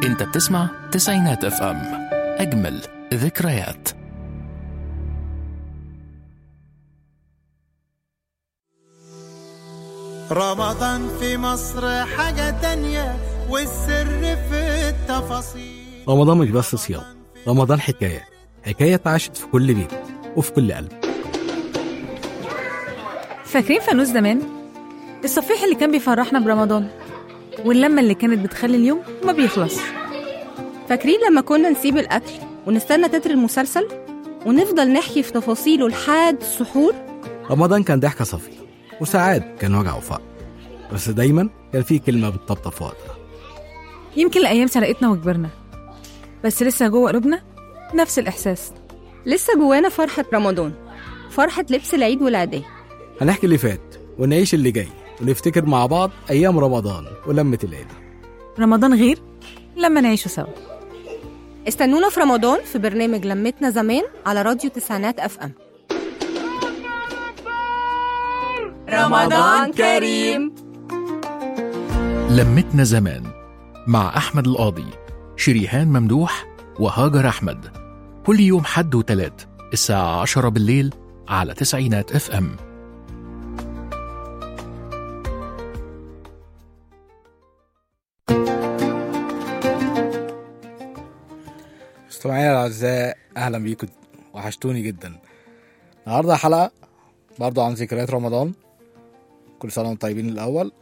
انت بتسمع تسعينات اف ام اجمل ذكريات رمضان في مصر حاجة تانية والسر في التفاصيل رمضان مش بس صيام رمضان حكاية حكاية اتعاشت في كل بيت وفي كل قلب فاكرين فانوس زمان؟ الصفيح اللي كان بيفرحنا برمضان واللمة اللي كانت بتخلي اليوم ما بيخلص فاكرين لما كنا نسيب الأكل ونستنى تتر المسلسل ونفضل نحكي في تفاصيله لحد السحور رمضان كان ضحكة صافية وساعات كان وجع وفقر بس دايما كان في كلمة بتطبطب في وقتها يمكن الأيام سرقتنا وكبرنا بس لسه جوه قلوبنا نفس الإحساس لسه جوانا فرحة رمضان فرحة لبس العيد والعيدية هنحكي اللي فات ونعيش اللي جاي ونفتكر مع بعض أيام رمضان ولمة العيلة رمضان غير لما نعيشه سوا استنونا في رمضان في برنامج لمتنا زمان على راديو تسعينات اف ام رمضان كريم لمتنا زمان مع أحمد القاضي شريهان ممدوح وهاجر أحمد كل يوم حد وتلات الساعة عشرة بالليل على تسعينات اف ام مستمعينا الاعزاء اهلا بيكم وحشتوني جدا النهارده حلقه برضو عن ذكريات رمضان كل سنه وانتم طيبين الاول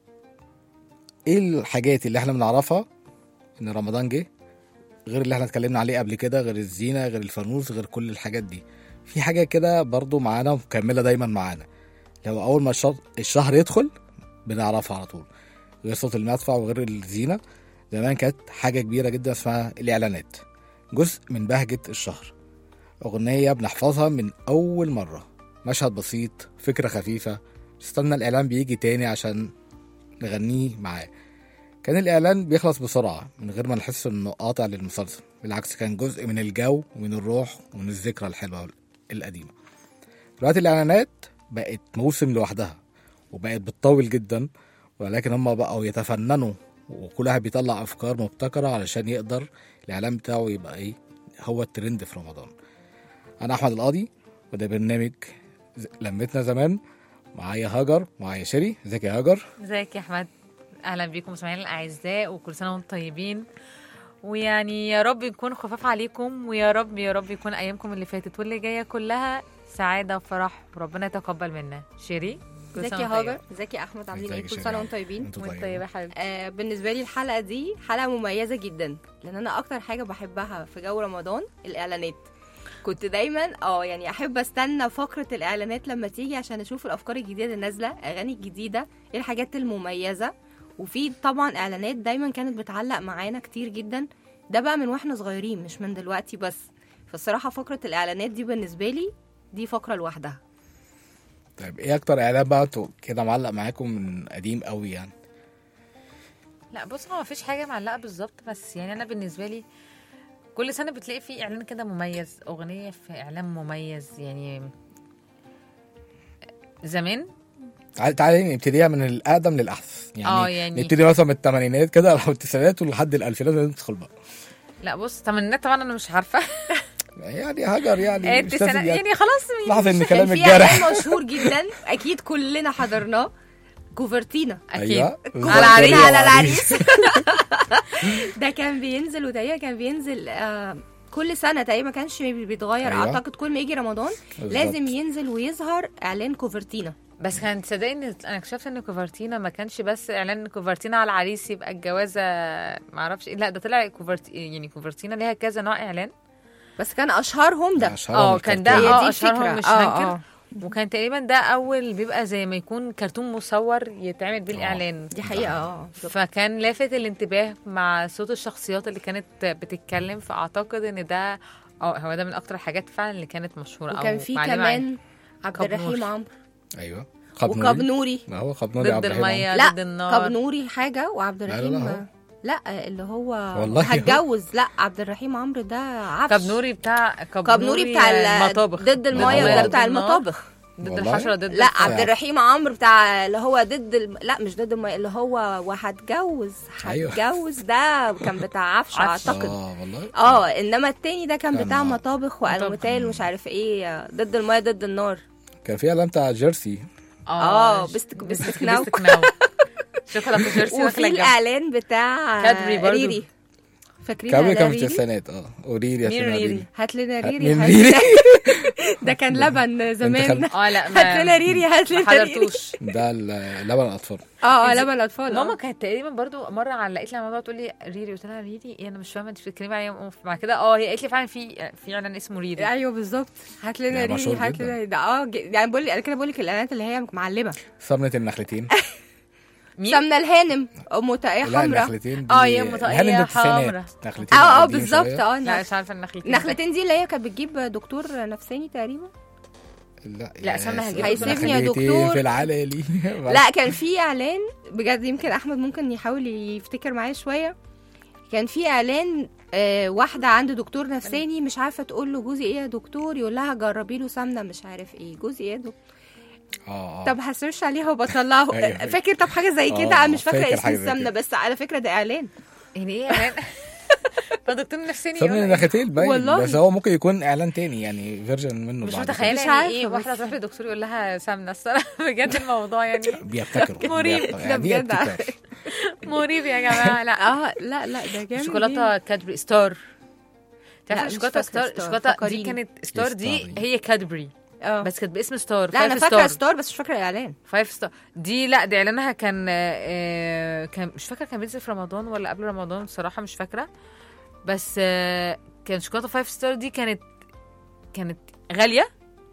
ايه الحاجات اللي احنا بنعرفها ان رمضان جه غير اللي احنا اتكلمنا عليه قبل كده غير الزينه غير الفانوس غير كل الحاجات دي في حاجه كده برضو معانا ومكمله دايما معانا لو اول ما الشهر, الشهر يدخل بنعرفها على طول غير صوت المدفع وغير الزينه زمان كانت حاجه كبيره جدا اسمها الاعلانات جزء من بهجة الشهر أغنية بنحفظها من أول مرة مشهد بسيط فكرة خفيفة استنى الإعلان بيجي تاني عشان نغنيه معاه كان الإعلان بيخلص بسرعة من غير ما نحس إنه قاطع للمسلسل بالعكس كان جزء من الجو ومن الروح ومن الذكرى الحلوة القديمة دلوقتي الإعلانات بقت موسم لوحدها وبقت بتطول جدا ولكن هم بقوا يتفننوا وكل واحد بيطلع أفكار مبتكرة علشان يقدر الاعلان بتاعه يبقى ايه هو الترند في رمضان انا احمد القاضي وده برنامج ز- لمتنا زمان معايا هاجر معايا شيري ازيك يا هاجر ازيك يا احمد اهلا بيكم مستمعينا الاعزاء وكل سنه وانتم طيبين ويعني يا رب يكون خفاف عليكم ويا رب يا رب يكون ايامكم اللي فاتت واللي جايه كلها سعاده وفرح وربنا يتقبل منا شيري كل ازيك سنة يا وانت طيبة. هاجر ازيك يا احمد عاملين ازيك ايه يا كل شيرين؟ سنه وانتم طيبين انتوا وانت طيبين طيبه يا حبيبتي آه بالنسبه لي الحلقه دي حلقه مميزه جدا لان انا اكتر حاجه بحبها في جو رمضان الاعلانات كنت دايما اه يعني احب استنى فقره الاعلانات لما تيجي عشان اشوف الافكار الجديده اللي نازله اغاني الجديده ايه الحاجات المميزه وفي طبعا اعلانات دايما كانت بتعلق معانا كتير جدا ده بقى من واحنا صغيرين مش من دلوقتي بس فالصراحه فقره الاعلانات دي بالنسبه لي دي فقره لوحدها طيب ايه اكتر اعلان بقى انتوا كده معلق معاكم من قديم قوي يعني لا بص هو مفيش حاجه معلقه بالظبط بس يعني انا بالنسبه لي كل سنه بتلاقي في اعلان كده مميز اغنيه في اعلان مميز يعني زمان تعالي تعالي نبتديها من الاقدم للاحدث يعني, اه يعني- نبتدي مثلا من الثمانينات كده او التسعينات ولحد الالفينات ندخل بقى لا بص تمنيات طبعا انا مش عارفه يعني هاجر يعني مش لازم التسعينات يعني خلاص لحظه ان كان كلام في الجارح اعلان مشهور جدا اكيد كلنا حضرناه كوفرتينا اكيد ايوه على عريس. على العريس ده كان بينزل وتقريبا كان بينزل آه كل سنه تقريبا ما كانش بيتغير أيوة. اعتقد كل ما يجي رمضان بالظبط. لازم ينزل ويظهر اعلان كوفرتينا بس كان تصدقي ان انا اكتشفت ان كوفرتينا ما كانش بس اعلان كوفرتينا على العريس يبقى الجوازه ما اعرفش ايه لا ده طلع كوفرتي يعني كوفرتينا ليها كذا نوع اعلان بس كان اشهرهم ده أشهرهم اه كان ده الكرتون. هي دي اه اشهرهم الفكرة. مش آه، هنكر آه. وكان تقريبا ده اول بيبقى زي ما يكون كرتون مصور يتعمل بيه الاعلان دي حقيقه اه فكان لافت الانتباه مع صوت الشخصيات اللي كانت بتتكلم فاعتقد ان ده اه هو ده من اكتر الحاجات فعلا اللي كانت مشهوره وكان او في معلمة معايا. كمان عبد قبنور. الرحيم عمرو ايوه وقبنوري ما هو قبنوري ضد عبد الرحيم الميه لا ضد النار قبنوري حاجه وعبد لا، لا، الرحيم هو. لا اللي هو والله هتجوز لا عبد الرحيم عمرو ده عفش كبنوري بتاع قبنوري بتاع ال- المطابخ ضد الميه المية ده بتاع النار. المطابخ ضد والله؟ الحشره ضد لا الفار. عبد الرحيم عمرو بتاع اللي هو ضد الم... لا مش ضد الم... اللي هو وهتجوز أيوه. هتجوز ده كان بتاع عفش عفش. اعتقد اه والله اه انما التاني ده كان كان بتاع آه. مطابخ والموتيل ومش عارف ايه ضد الميه ضد النار كان في اعلان بتاع جيرسي اه ش- بستك بستك بستك ناو بستك ناو شوكولاته جيرسي وفي واكله الجنب. الاعلان بتاع كادبري برضو. ريري فاكرين كابري إعلان كان في ريري التسعينات اه وريري مين عشان ريري؟ هات لنا ريري مين هات ريري؟ لنا- ده كان لبن زمان خل- اه لا هات لنا ما ريري هات ما لنا ريري حضرتوش ده ال- لبن الاطفال اه اه لبن الاطفال ماما آه. كانت تقريبا برضو مره علقت لي على الموضوع تقول لي ريري قلت لها ريري ايه انا مش فاهمه انت بتتكلمي عليها بعد كده اه هي قالت لي فعلا في في اعلان اسمه ريري ايوه بالظبط هات لنا ده ريري مشهور هات جدا. لنا ده اه ج- يعني بقول لي انا كده بقول لك الاعلانات اللي هي معلمه سمنه النخلتين مين سمنه الهانم ام طاقيه لا حمراء النخلتين دي آه، يا أم طاقية الهانم ده التسعينات. حمرا. نخلتين اه اه قديم بالظبط شوية. اه لا النخ- مش عارفه النخلتين النخلتين دي اللي هي كانت بتجيب دكتور نفساني تقريبا لا لا، يا سمنة سيدي. هجيب هيسيبني يا نخلتين دكتور. في العلالي لا كان في اعلان بجد يمكن احمد ممكن يحاول يفتكر معايا شويه كان في اعلان آه واحده عند دكتور نفساني مش عارفه تقول له جوزي ايه يا دكتور يقول لها جربي له سمنه مش عارف ايه جوزي ايه يا دكتور اه اه طب هسيرش عليها وبطلعه أيوة، أيوة. فاكر طب حاجه زي كده آه، انا مش فاكره فاكر اسم حاجة زي السمنه كده. بس على فكره ده اعلان يعني ايه اعلان فدكتور نفساني سمنه يقول إيه؟ النخلتين باين والله. بس هو ممكن يكون اعلان تاني يعني فيرجن منه مش بعد كده. متخيله مش يعني عارفة ايه بس- واحده تروح للدكتور يقول لها سمنه الصراحه بجد الموضوع يعني بيبتكروا مريب. بيبتكروا. ده يعني دي بجد. ابتكار مريب يا جماعه لا اه لا لا ده جامد شوكولاته كادبري ستار لا، تعرف مش شوكولاته فاكرة ستار ستار، شوكولاته دي فكريني. كانت ستار دي ستار. هي كادبري اه بس كانت باسم ستار لا انا فايف فاكره ستار ستار بس مش فاكره الاعلان فايف ستار دي لا دي اعلانها كان آه، كان مش فاكره كان بينزل في رمضان ولا قبل رمضان بصراحه مش فاكره بس آه، كان شوكولاته فايف ستار دي كانت كانت غاليه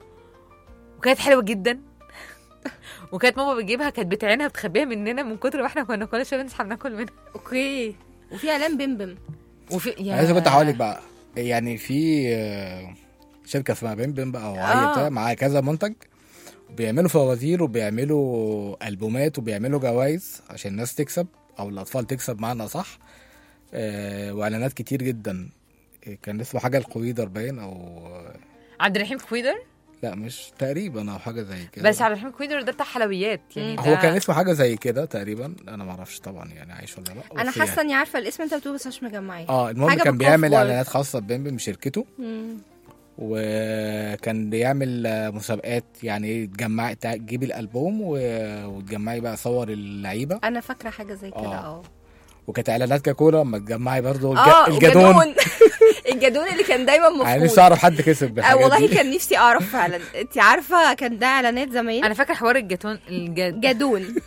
وكانت حلوه جدا وكانت ماما بتجيبها كانت بتعينها بتخبيها مننا من كتر ما احنا كنا كل شويه بنصحى بناكل منها اوكي وفي اعلان بمبم وفي يا انا لسه كنت هقول لك بقى يعني في آه، شركه اسمها بيم بيم بقى او آه. اي بتاع معاها كذا منتج بيعملوا فوازير وبيعملوا البومات وبيعملوا جوائز عشان الناس تكسب او الاطفال تكسب معانا صح آه، واعلانات كتير جدا كان اسمه حاجه الكويدر باين او عبد الرحيم كويدر لا مش تقريبا او حاجه زي كده بس عبد الرحيم كويدر ده بتاع حلويات يعني هو ده- كان اسمه حاجه زي كده تقريبا انا ما اعرفش طبعا يعني عايش ولا لا انا بس حاسه يعني. اني عارفه الاسم انت بتقوله بس مش مجمعاه اه المهم حاجة كان بالكوف بيعمل وورد. اعلانات خاصه ببيم بشركته مم. وكان بيعمل آه، مسابقات يعني تجمعي تع- تجيبي الالبوم و- وتجمعي بقى صور اللعيبه انا فاكره حاجه زي كده آه. اه وكانت اعلانات كاكولا لما تجمعي برضو الج- اه الجدون الجدون الجدون اللي كان دايما يعني نفسي مفقود اعرف حد كسب آه بالحاجات والله دي كان نفسي اعرف فعلا انت عارفه كان ده اعلانات زمان انا فاكره حوار الجاتون الج... جدون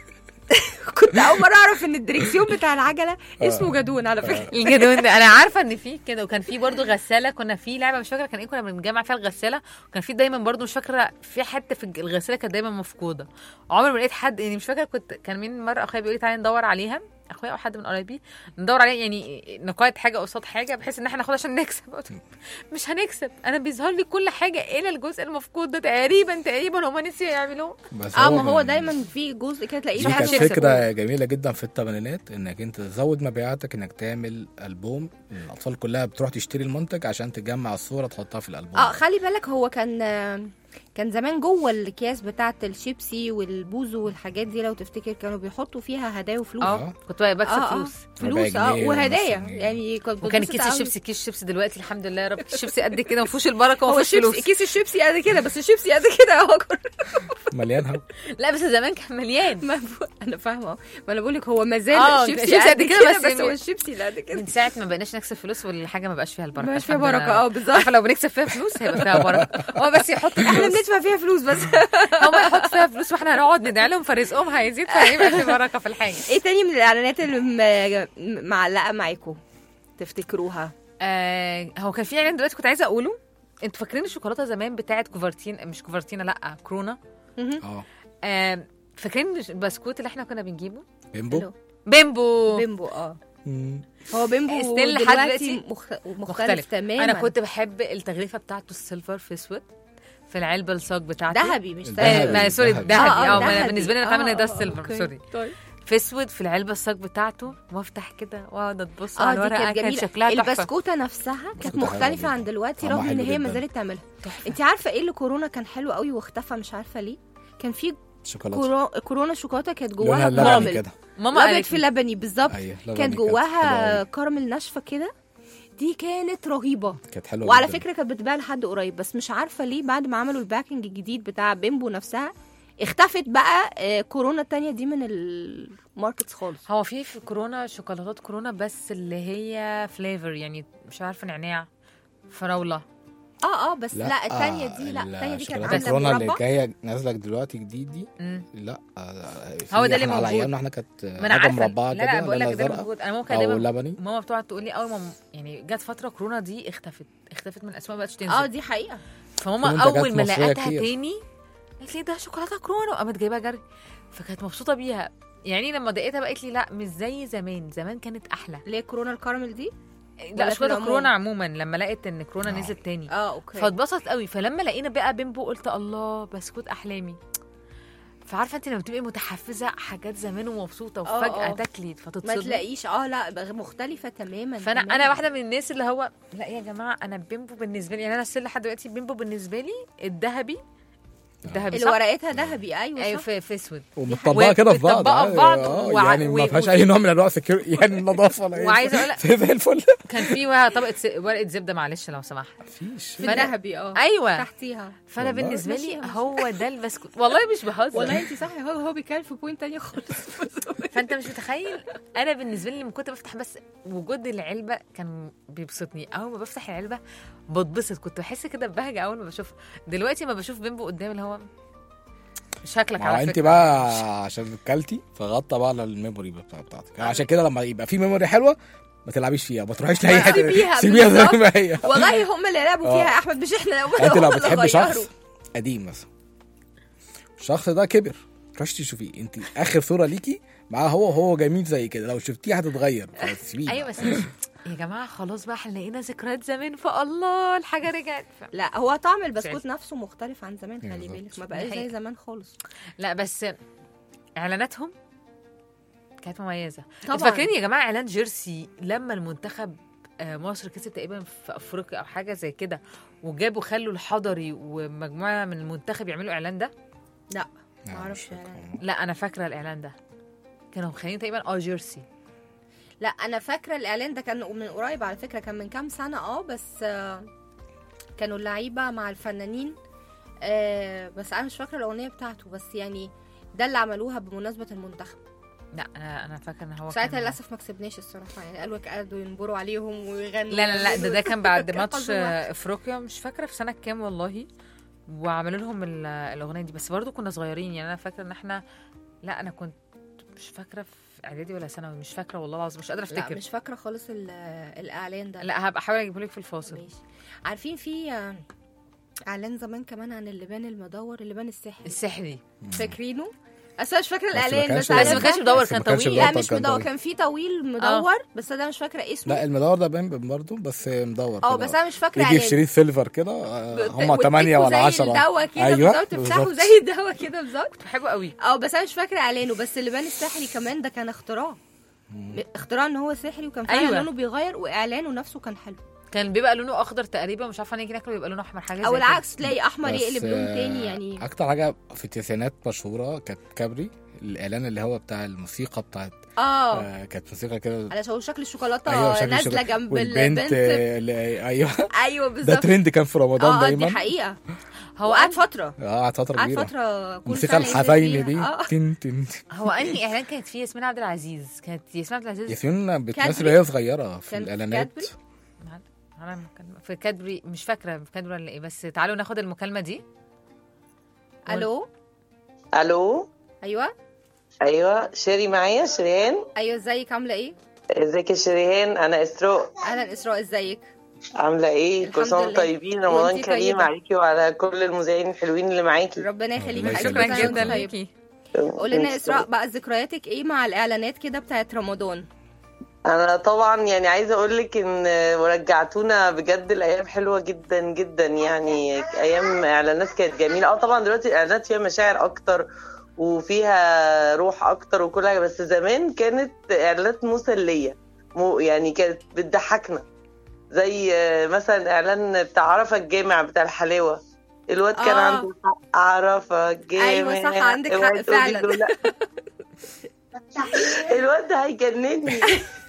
كنت اول مره اعرف ان الدريكسيون بتاع العجله اسمه جدون على فكره الجدون ده انا عارفه ان في كده وكان في برضو غساله كنا في لعبه مش فاكره كان ايه كنا بنجمع فيها الغساله وكان في دايما برضو مش فاكره في حته في الج- الغساله كانت دايما مفقوده عمري ما لقيت حد يعني مش فاكره كنت كان مين مره اخويا بيقول لي تعالى ندور عليها اخويا او حد من قرايبي ندور عليها يعني نقايد حاجه قصاد حاجه بحيث ان احنا ناخدها عشان نكسب قلت له مش هنكسب انا بيظهر لي كل حاجه الا الجزء المفقود ده تقريبا تقريبا هم نسيوا يعملوه بس اه ما هو كان- دايما في جزء كده تلاقيه دي مش لعب كانت عارف شيبسي. فكرة جميلة جدا في الثمانينات انك انت تزود مبيعاتك انك تعمل البوم الاطفال كلها بتروح تشتري المنتج عشان تجمع الصورة تحطها في الالبوم اه خلي بالك هو كان كان زمان جوه الاكياس بتاعه الشيبسي والبوزو والحاجات دي لو تفتكر كانوا بيحطوا فيها هدايا وفلوس اه كنت بقى بكسب آه، آه. فلوس فلوس ربع اه جنيه وهدايا ونص جنيه. يعني كنت وكان بتبسط كيس أوي. الشيبسي كيس الشيبسي دلوقتي الحمد لله يا رب كيس الشيبسي قد كده ما فيهوش البركه وما هو فيهوش الشيبسي فلوس كيس الشيبسي قد كده بس الشيبسي قد كده اهو مليان هوا لا بس زمان كان مليان ما ب- انا فاهمه ما انا بقول لك هو ما زال آه، الشيبسي الشيبسي قد كده بس, بس هو م- الشيبسي اللي قد كده من ساعه ما بقيناش نكسب فلوس والحاجه ما بقاش فيها البركه مبقاش فيها الحمد لله. بركه اه بالظبط عارفه لو بنكسب فيها فلوس هيبقى فيها بركه هو بس يحط احنا فلوس بندفع فيها فلوس بس هم يحطوا فيها فلوس واحنا هنقعد ندعي لهم فرزقهم هيزيد فهيبقى في بركه في الحاجه ايه تاني من الاعلانات اللي م- م- معلقه معاكم تفتكروها آه هو كان في اعلان دلوقتي كنت عايزه اقوله انتوا فاكرين الشوكولاته زمان بتاعت كوفرتين مش كوفرتينا لا كورونا اه آه فاكرين البسكوت اللي احنا كنا بنجيبه بيمبو حلو. بيمبو بيمبو اه مم. هو بيمبو ستيل لحد دلوقتي دلوقتي مخ... مختلف, مختلف تماما انا كنت بحب التغليفه بتاعته السيلفر في اسود في العلبه الصاج بتاعته ذهبي مش الذهبي. آه، سيلفر ما سوري ذهبي. ذهبي آه، اه ما أنا ذهبي. بالنسبه لي انا فاهمه ان ده آه، السيلفر أوكي. سوري طيب. في اسود في العلبه الصاج بتاعته وافتح كده واقعد اتبص اه على دي الورقه كانت كان جميله شكلها تحفه البسكوته نفسها كانت بسكوتة حلوة مختلفه جدا. عن دلوقتي طعمها رغم ان حلو هي ما جدا. زالت تعملها انت عارفه ايه اللي كورونا كان حلو قوي واختفى مش عارفه ليه كان في شوكولاته كورو... كورونا شوكولاته كانت لونها جواها لبني كراميل كده ماما لبن قالت في لي لبني بالظبط ايوه لبني كانت حلوة جواها أوي. كراميل ناشفه كده دي كانت رهيبه كانت حلوه وعلى جداً. فكره كانت بتتباع لحد قريب بس مش عارفه ليه بعد ما عملوا الباكينج الجديد بتاع بيمبو نفسها اختفت بقى آه، كورونا التانية دي من الماركتس خالص هو في في كورونا شوكولاتات كورونا بس اللي هي فليفر يعني مش عارفه نعناع فراوله اه اه بس لا, التانية دي لا ال- التانية دي كانت شوكولاتة عامله كورونا اللي مربى جايه نازله دلوقتي جديد دي مم. لا آه، في هو ده اللي إحنا على موجود. ايامنا احنا كانت ما انا حاجه عارفه مربعه لا لا كده بقول لك لونها ده اللي زرقاء موجود انا ممكن او دايما لبني ماما بتقعد تقول لي اول ما يعني جت فتره كورونا دي اختفت اختفت من الاسواق ما بقتش تنزل اه دي حقيقة في فماما منتجات اول ما مصرية لقيتها كتير. تاني قالت لي ده شوكولاته كورونا وقامت جايبها جري فكانت مبسوطه بيها يعني لما دقيتها بقت لي لا مش زي زمان زمان كانت احلى ليه كورونا الكراميل دي لا في شوكولاته العموم؟ كورونا عموما لما لقيت ان كورونا آه. نزلت تاني اه اوكي فاتبسطت قوي فلما لقينا بقى بيمبو قلت الله بسكوت احلامي فعارفه انت لما بتبقي متحفزه حاجات زمان ومبسوطه آه، وفجاه آه. تاكلي ما فتصدمي تلاقيش اه لا بغ- مختلفة تماما فانا تماماً. انا واحده من الناس اللي هو لا يا جماعه انا بيمبو بالنسبه لي يعني انا ستيل لحد دلوقتي بيمبو بالنسبه لي الذهبي الذهبي اللي صح؟ ورقتها ذهبي ايوه ايوه صح في, في اسود ومتطبقه كده في بعض ومتطبقة في آه، بعض آه، وع- يعني ما و- فيهاش و- اي نوع من انواع السكيور يعني النظافه ولا أي وعايزة شيء. أقول زي الفل كان في ورقه طبقه س- ورقه زبده معلش لو سمحت مفيش في فأنا- الذهبي اه ايوه تحتيها فانا والله. بالنسبه لي ماشي، ماشي. هو ده البسكوت والله مش بهزر والله انت صح هو هو بيتكلم في بوينت تانية خالص فانت مش متخيل انا بالنسبه لي لما كنت بفتح بس وجود العلبه كان بيبسطني اول ما بفتح العلبه بتبسط كنت بحس كده ببهجه اول ما بشوفها دلوقتي ما بشوف بيمبو قدامي اللي هو شكلك ما هو على انت فكره بقى عشان كلتي فغطى بقى على الميموري بتاع- بتاعتك يعني عشان كده لما يبقى في ميموري حلوه ما تلعبيش فيها ما تروحيش لاي حته سيبيها سيبيها زي بالظبط. ما هي والله هم اللي لعبوا فيها آه. يا احمد مش احنا انت لو هم اللي بتحبي غيروا. شخص قديم مثلا الشخص ده كبر تروحش تشوفيه انت اخر صوره ليكي معاه هو هو جميل زي كده لو شفتيه هتتغير سيبيه ايوه بس مش- يا جماعه خلاص بقى احنا لقينا ذكريات زمان فالله الحاجه رجعت ف... لا هو طعم البسكوت سعيد. نفسه مختلف عن زمان خلي بالظبط. بالك ما بقاش دي زي حقيقة. زمان خالص لا بس اعلاناتهم كانت مميزه طبعاً. انتوا فاكرين يا جماعه اعلان جيرسي لما المنتخب آه، مصر كسب تقريبا في افريقيا او حاجه زي كده وجابوا خلوا الحضري ومجموعه من المنتخب يعملوا اعلان ده لا لا، ما اعرفش مش فاكر. يعني. لا انا فاكره الاعلان ده كانوا مخلين تقريبا اه جيرسي لا انا فاكره الاعلان ده كان من قريب على فكره كان من كام سنه اه بس آه، كانوا اللعيبه مع الفنانين آه، بس انا مش فاكره الاغنيه بتاعته بس يعني ده اللي عملوها بمناسبه المنتخب لا انا انا فاكره ان هو ساعتها كان- للاسف ما كسبناش الصراحه يعني قالوا قعدوا ينبروا عليهم ويغنوا لا لا لا ده ده كان بعد كان ماتش حظهم وحش. آه، افريقيا مش فاكره في سنه كام والله وعملوا لهم ال- الاغنيه دي بس برضو كنا صغيرين يعني انا فاكره ان احنا لا انا كنت مش فاكره في اعدادي ولا ثانوي مش فاكره والله العظيم مش قادره لا افتكر مش فاكره خالص ال- الاعلان ده لا هبقى احاول اجيبه لك في الفاصل ماشي عارفين في آه، اعلان زمان كمان عن اللبان المدور اللبان السحري السحري فاكرينه اصل أنا مش فاكره بس ما الاعلان كانش- بس بس أنا ما كانش فاكرة- مدور بس كان ما كانش طويل مدور. لا مش كان مدور طويل. كان في طويل مدور بس انا مش فاكره اسمه لا المدور ده باين برضه بس مدور اه كده. بس انا مش فاكره يجي في اعلان شريط سيلفر كده آه، بت- هم 8 وتديكوا ولا زي 10 الدواء كده أيوة، بالظبط تفتحوا بالظبط. زي الدواء كده بالظبط كنت بحبه قوي اه بس انا مش فاكره اعلانه بس اللبان السحري كمان ده كان اختراع اختراع ان هو سحري وكان فعلا أيوة. لونه بيغير واعلانه نفسه كان حلو كان بيبقى لونه اخضر تقريبا مش عارفه نيجي ناكله بيبقى لونه احمر حاجه او زي كده. العكس تلاقي احمر بس، يقلب لون آه، تاني يعني اكتر حاجه في التسعينات مشهوره كانت كابري الاعلان اللي هو بتاع الموسيقى بتاعت اه آه كانت موسيقى كده علشان شكل الشوكولاته ايوه شكل نازله الشوكولاتة. جنب والبنت البنت آه، اللي- ايوه ايوه ده بالظبط ترند كان في رمضان اه دايما دي حقيقه هو وقعد أن- فتره اه قعد فتره قعد كبيره فتره كل موسيقى سنة ينزل الحزين فيها. دي اه تن تن هو انهي اعلان كانت فيه ياسمين عبد العزيز كانت ياسمين عبد العزيز ياسمين بتمثل كادبري؟ وهي صغيره في كان في الاعلانات كادبري؟ أنا مكالمة- في كادبري مش فاكره في كادبري ولا ايه بس تعالوا ناخد المكالمه دي الو الو ايوه ايوه شيري معايا شريهان ايوه ازيك عامله ايه ازيك يا شريهان انا اسراء اهلا اسراء ازيك عامله ايه الحمد كل سنه وانتم لله. طيبين رمضان وانتي كريم طيبة. عليكي وعلى كل المذيعين الحلوين اللي معاكي ربنا يخليك الله يا يخليك. شكرا حبيبتي. جدا طيب. ليكي قولي لنا يا اسراء بقى ذكرياتك ايه مع الاعلانات كده بتاعت رمضان انا طبعا يعني عايزه اقول لك ان ورجعتونا بجد الايام حلوه جدا جدا يعني ايام اعلانات كانت جميله اه طبعا دلوقتي الاعلانات فيها مشاعر اكتر وفيها روح اكتر وكل حاجه بس زمان كانت اعلانات مسليه مو يعني كانت بتضحكنا زي آه، مثلا اعلان بتاع عرفه الجامع بتاع الحلاوه الواد كان آه. عنده حق عرفه الجامع أيوة صح، عندك اوعي حق تقولي فعلا. له لا. الواد ده هيجنني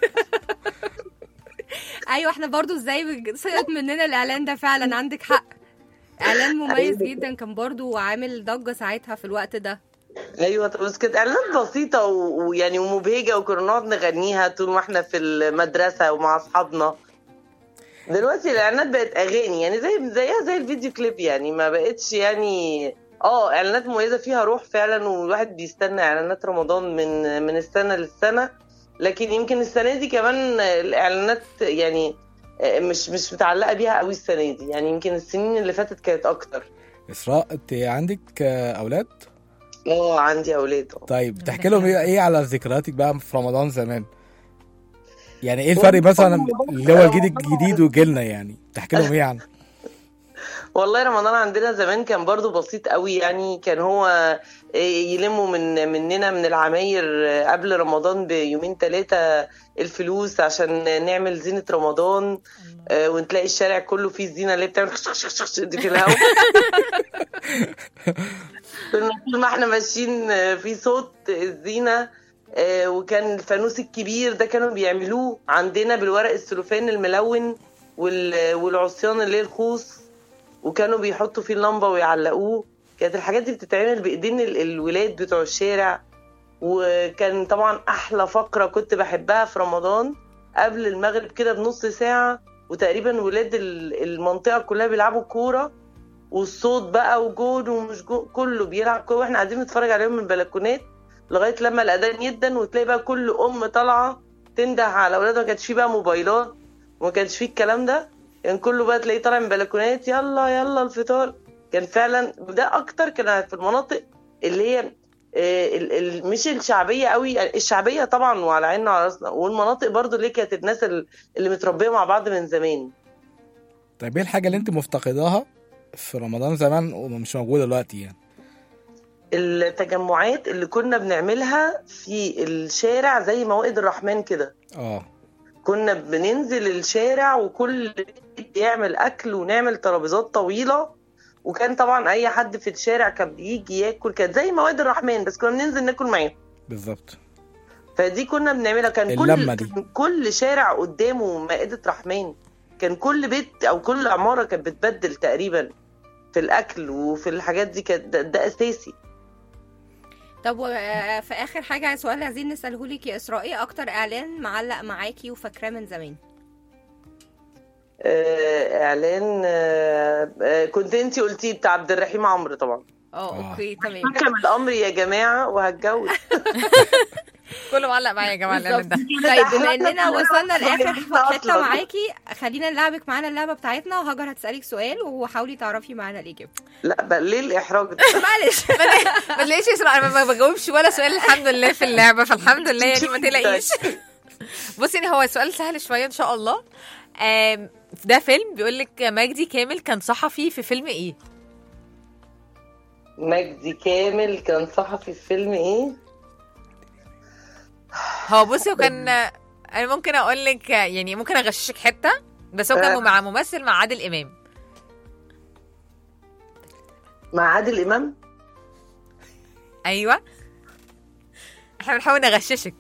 ايوه احنا برضو ازاي بج- سقط مننا الاعلان ده فعلا عندك حق اعلان مميز أيوة. جدا كان برضو عامل ضجه ساعتها في الوقت ده ايوه طب بس كانت اعلانات بسيطه و- ويعني ومبهجه وكنا نقعد نغنيها طول ما احنا في المدرسه ومع اصحابنا دلوقتي الاعلانات بقت اغاني يعني زي زيها زي الفيديو كليب يعني ما بقتش يعني اه اعلانات مميزه فيها روح فعلا والواحد بيستنى اعلانات رمضان من من السنه للسنه لكن يمكن السنه دي كمان الاعلانات يعني مش مش متعلقه بيها قوي السنه دي يعني يمكن السنين اللي فاتت كانت اكتر اسراء انت عندك آه، اولاد اه عندي اولاد اه طيب تحكي لهم ايه إيه على ذكرياتك بقى في رمضان زمان يعني ايه الفرق مثلا اللي هو الجيل الجديد وجيلنا يعني تحكي لهم ايه عنه والله رمضان عندنا زمان كان برضو بسيط قوي يعني كان هو يلموا من مننا من العماير قبل رمضان بيومين ثلاثة الفلوس عشان نعمل زينة رمضان آه، ونتلاقي الشارع كله فيه الزينة اللي بتعمل خش خش خش خش دي في الهواء كنا طول ما احنا ماشيين آه، في صوت الزينة آه، وكان الفانوس الكبير ده كانوا بيعملوه عندنا بالورق السلوفان الملون وال- والعصيان اللي هي الخوص وكانوا بيحطوا فيه اللمبه ويعلقوه كانت الحاجات دي بتتعمل بايدين ال- الولاد بتوع الشارع وكان طبعا احلى فقره كنت بحبها في رمضان قبل المغرب كده بنص ساعه وتقريبا ولاد ال- المنطقه كلها بيلعبوا كوره والصوت بقى وجون ومش جون كله بيلعب كوره واحنا قاعدين نتفرج عليهم من البلكونات لغايه لما الاذان يدن وتلاقي بقى كل ام طالعه تنده على اولادها ما كانش فيه بقى موبايلات وما كانش فيه الكلام ده كان كله بقى تلاقيه طالع من بلكونات يلا يلا الفطار كان فعلا ده اكتر كان في المناطق اللي هي آه، ال- ال- مش الشعبيه قوي يعني الشعبيه طبعا وعلى عيننا وعلى راسنا والمناطق برضو اللي كانت الناس ال- اللي متربيه مع بعض من زمان طيب ايه الحاجه اللي انت مفتقداها في رمضان زمان ومش موجوده دلوقتي يعني التجمعات اللي كنا بنعملها في الشارع زي موائد الرحمن كده اه كنا بننزل الشارع وكل بيت يعمل اكل ونعمل ترابيزات طويله وكان طبعا اي حد في الشارع كان بيجي ياكل كانت زي موائد الرحمن بس كنا بننزل ناكل معاهم بالظبط فدي كنا بنعملها كان اللمة كل دي. كان كل شارع قدامه مائدة رحمن كان كل بيت او كل عمارة كانت بتبدل تقريبا في الاكل وفي الحاجات دي كانت ده, ده اساسي طب و- آه، في اخر حاجه سؤال عايزين نساله لك يا اسراء ايه اكتر اعلان معلق معاكي وفاكراه من زمان آه اعلان آه آه كنت انتي قلتيه بتاع عبد الرحيم عمرو طبعا اه آه. اوكي تمام حكم الامر يا جماعه وهتجوز كله معلق معايا يا جماعه الاعلان ده طيب بما اننا وصلنا لاخر أصلاً. حته معاكي خلينا نلعبك معانا اللعبه بتاعتنا وهاجر هتسالك سؤال وحاولي تعرفي معانا الاجابه لا بقى ليه الاحراج ده معلش ما تلاقيش يسرع انا ما بجاوبش ولا سؤال الحمد لله في اللعبه فالحمد لله يعني ما تلاقيش بصي إن هو السؤال سهل شويه ان شاء الله آم، ده فيلم بيقول لك مجدي كامل كان صحفي في فيلم ايه مجدي كامل كان صحفي في فيلم ايه هو بصي وكان انا ممكن اقول لك يعني ممكن اغششك حته بس هو كان آه. مع ممثل مع عادل امام مع عادل امام ايوه احنا بنحاول نغششك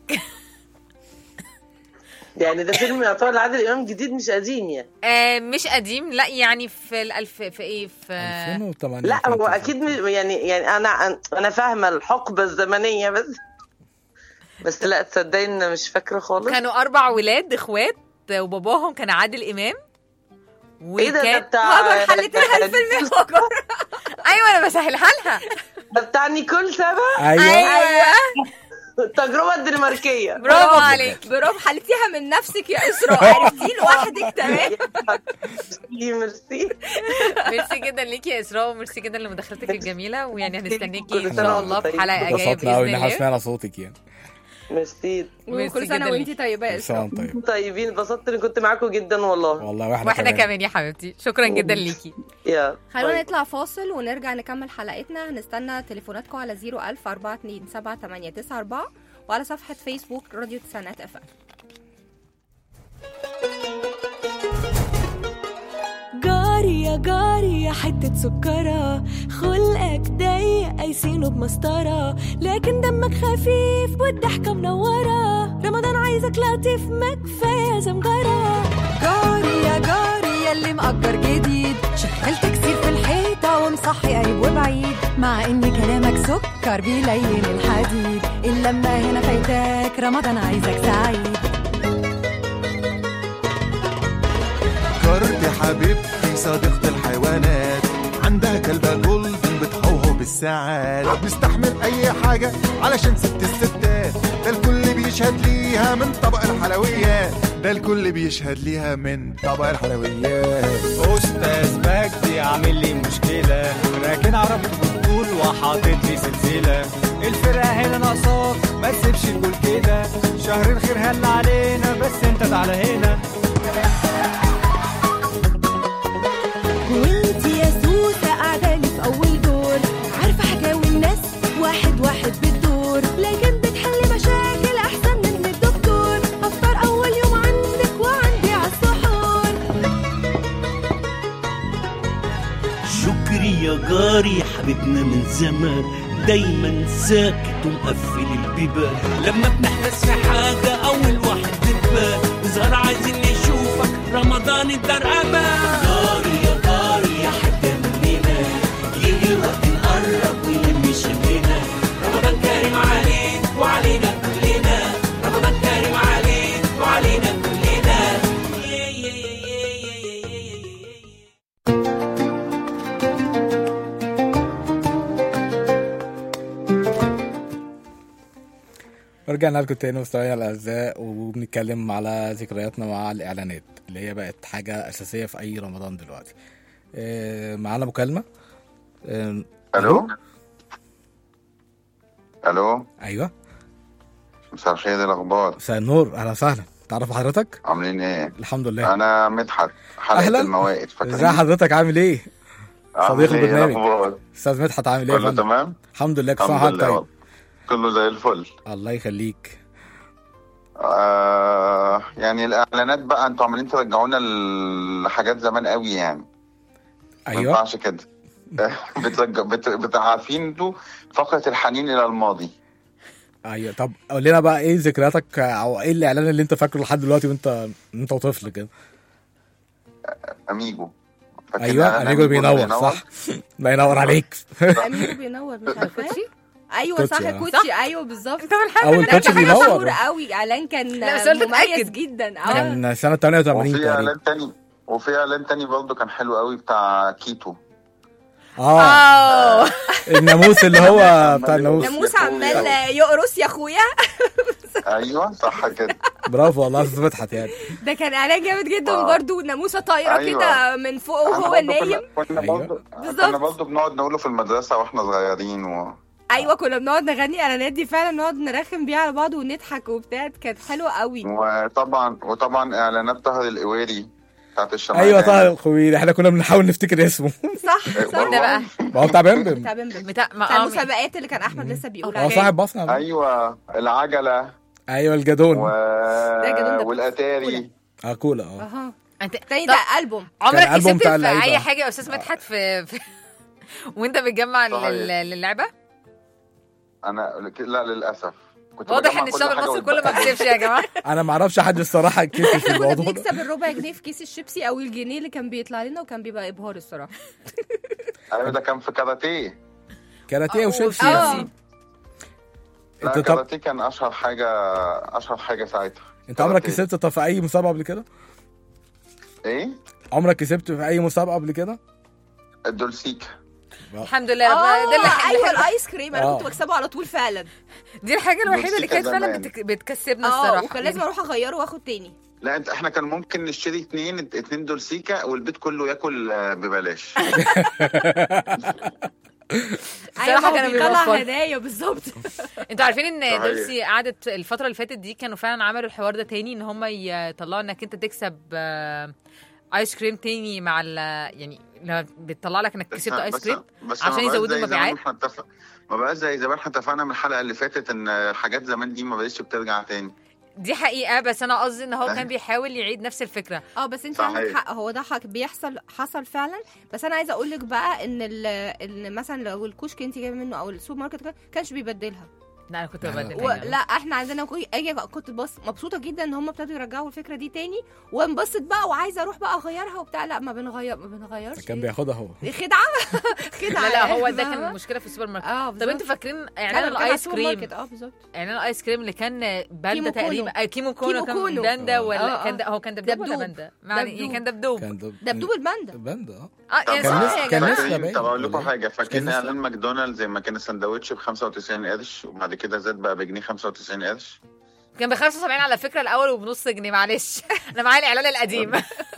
يعني ده فيلم يعتبر لعادل امام جديد مش قديم يعني آه مش قديم لا يعني في الالف في ايه في 2008 لا هو 2009. اكيد م- يعني يعني انا انا فاهمه الحقبه الزمنيه بس بس لا تصدقي ان مش فاكره خالص كانوا اربع ولاد اخوات وباباهم كان عادل امام ايه ده ده وكان بتاع هاجر حلت لها الفيلم يا هاجر ايوه انا بسهلها لها ده بتاع نيكول سابا ايوه ايوه التجربه الدنماركيه برافو عليك برافو حلتيها من نفسك يا اسراء عرفتي لوحدك تمام ميرسي ميرسي ميرسي جدا ليكي يا اسراء وميرسي جدا لمداخلتك الجميله ويعني هنستنيكي كل ان سنة شاء وانتم الله في طيبين. حلقه جايه اتبسطنا قوي باذن ان احنا الله سمعنا صوتك يعني ميرسي ميرسي وكل سنه جداً وانتي ليكي. طيبه يا كل سنه اسراء وانت طيب طيبين اتبسطت اني كنت معاكم جدا والله والله واحنا, واحنا كمان يا حبيبتي شكرا جدا ليكي يا خلونا باي. نطلع فاصل ونرجع نكمل حلقتنا هنستنى تليفوناتكم على 01000 427 وعلى صفحة فيسبوك راديو تسعينات اف ام جاري يا جاري يا حتة سكرة خلقك ضيق قايسينه بمسطرة لكن دمك خفيف والضحكة منورة رمضان عايزك لطيف ما كفاية زمجرة جاري يا جاري يلي مأجر جديد شغال تكسير في الحيطة ومصحي قريب وبعيد مع ان كلامك سكر بيلين الحديد اللمة هنا فايتاك رمضان عايزك سعيد كارد حبيبتي صديقة الحيوانات عندها كلبة جولدن بتهوهو بالساعات بتستحمل أي حاجة علشان ست الستات ده الكل بيشهد ليها من طبق الحلويات ده الكل بيشهد ليها من طبق الحلويات استاذ مجدي عامل لي مشكله راكن عربيته بالطول وحاطط لي سلسله الفرقه هنا ناقصاك ما تسيبش الجول كده شهر الخير هل علينا بس انت تعالى هنا وانتي يا سوسة قاعدة لي في أول دور عارفة حكاوي الناس واحد واحد بتدور لكن بتحلي مشاكل أحسن من الدكتور أفطر أول يوم عندك وعندي عالسحور شكري يا جاري حبيبنا من زمان دايما ساكت ومقفل البيبان لما بنحدث في حاجة أول واحد تبان نظهر عايزين نشوفك رمضان الدار أمان جاري يا جاري يا حد مننا يجي الوقت نقرب ويلم شمنا رمضان كريم عليك وعلينا كلنا رمضان كريم عليك وعلينا كلنا يا يا يا يا يا يا يا يا رجعنا لكم تاني مستمعينا الاعزاء وبنتكلم على ذكرياتنا مع الاعلانات اللي هي بقت حاجه اساسيه في اي رمضان دلوقتي آه، معانا مكالمه آه، الو الو ايوه مساء الخير إيه الاخبار مساء النور اهلا وسهلا تعرف حضرتك عاملين ايه الحمد لله انا مدحت حلقه أهلاً. الموائد فاكرين ازي حضرتك عامل ايه عامل صديق إيه؟ إيه البرنامج الأخبار؟ استاذ مدحت عامل ايه يا كله فندم تمام الحمد لله كل سنه الحمد وحضرتك لله طيب كله زي الفل الله يخليك آه يعني الاعلانات بقى انتوا عمالين ترجعونا لحاجات زمان قوي يعني ما ايوه ينفعش كده بترجع بت... بت... عارفين انتوا فقره الحنين الى الماضي ايوه طب قول لنا بقى ايه ذكرياتك او ايه الاعلان اللي انت فاكره لحد دلوقتي وانت انت وطفل كده اميجو فاكر ايوه إعلان اميجو اللي بينور صح الله ينور عليك امير بينور مش عارفه ايوه كوتشي، صح آه. كوتشي ايوه بالظبط طب الحمد اول لله كوتشي ده حاجه بينور مشهوره قوي اعلان كان لا، بس قلت مميز اتأكد. جدا اه كان سنه 88 وفي تقريبا اعلان تاني وفي اعلان تاني برضه كان حلو قوي بتاع كيتو اه اه الناموس اللي هو بتاع الناموس ناموس عمال يقرص يا اخويا ايوه صح كده برافو والله استاذ مدحت يعني ده كان اعلان جامد جدا آه. برضو ناموسه طايره أيوة. كده من فوق احنا وهو برضه نايم كنا كنا أيوة. برضه بالظبط. كنا برضه بنقعد نقوله في المدرسه واحنا صغيرين و... ايوه كنا بنقعد نغني الاعلانات دي فعلا نقعد نرخم بيها على بعض ونضحك وبتاع كانت حلوه قوي وطبعا وطبعا اعلانات طه القواري بتاعت الشمال ايوه طه الخويل احنا كنا بنحاول نفتكر اسمه صح صح ده بقى ما هو بتاع بمبم بتاع بمبم بتاع ما بتاع آه، المسابقات اللي كان احمد لسه بيقول هو أوكي. صاحب بصنع ايوه العجله ايوه الجدون و... جدون ده والاتاري اه كولا اه اها انت تاني طب ده البوم عمرك كان ألبوم كسبت بتاع في اللعيبة. اي حاجه يا استاذ مدحت في, في وانت بتجمع صحيح. لل- للعبه انا لا للاسف كنت واضح بجمع ان كل الشعب حاجة المصري كله ما واتبقى. كسبش يا جماعه انا ما اعرفش حد الصراحه كسب في كنا الموضوع ده بنكسب الربع جنيه في كيس الشيبسي او الجنيه اللي كان بيطلع لنا وكان بيبقى ابهار الصراحه ايوه ده كان في كاراتيه كاراتيه وشيبسي اه انت لا طب كاراتيه كان اشهر حاجه اشهر حاجه ساعتها انت عمرك كاراتيه. كسبت طب في اي مسابقه قبل كده ايه عمرك كسبت في اي مسابقه قبل كده الدولسيكا الحمد لله اه ده اللي ايوه اللي- الايس كريم انا آه. كنت بكسبه على طول فعلا دي الحاجه الوحيده اللي كانت فعلا زمان. بتك... بتكسبنا اه الصراحه وكان لازم اروح اغيره واخد تاني لا انت احنا كان ممكن نشتري اتنين اتنين دولسيكا والبيت كله ياكل آه، ببلاش ايوه ما هو كانوا بيطلع بيوفروا. هدايا بالظبط انتوا عارفين ان صحيح. ديلسي قعدت الفتره اللي فاتت دي كانوا فعلا عملوا الحوار ده تاني ان هم يطلعوا انك انت تكسب آه، ايس كريم تاني مع ال يعني لما بتطلع لك انك بس كسبت ايس بس كريم بس عشان ما بقاش يزودوا زي زمان المبيعات احنا اتفق ما بقاش زي زمان احنا اتفقنا من الحلقه اللي فاتت ان حاجات زمان دي ما بقتش بترجع تاني دي حقيقه بس انا قصدي ان هو فاهم. كان بيحاول يعيد نفس الفكره اه بس انت صحيح. عندك حق هو ده حق بيحصل حصل فعلا بس انا عايزه اقول لك بقى ان ال- ان مثلا لو الكشك انت جايبه منه او السوبر ماركت كده، كانش بيبدلها لا انا كنت لا، لا. ببدل و... حاجة. لا احنا عندنا كو- اجي كنت بص مبسوطه جدا ان هم ابتدوا يرجعوا الفكره دي تاني وانبسط بقى وعايزه اروح بقى اغيرها وبتاع لا ما بنغير ما بنغيرش كان بياخدها هو خدعه خدعه لا لا هو يعني، ده كان فاهمة؟ المشكله في السوبر ماركت اه طب بالظبط. انتوا فاكرين كان- اعلان كان على الايس السوبر كريم ماركت، اه بالظبط اعلان الايس كريم اللي كان باندا كيمو كونو. تقريبا آه، كيمو كونو كيمو كان كونو. باندا آه. ولا آه، كان آه. ده هو كان دبدوب ولا دبدوب. باندا معني دبدوب. كان دبدوب كان دب- دبدوب الباندا باندا اه اه يعني كان صح لسه- يا كان جماعه لسه فاكرين باين طب اقول لكم ولا حاجه فاكرين لسه؟ اعلان ماكدونالدز لما كان السندوتش ب 95 قرش وبعد كده زاد بقى بجنيه 95 قرش كان ب 75 على فكره الاول وبنص جنيه معلش انا معايا الاعلان القديم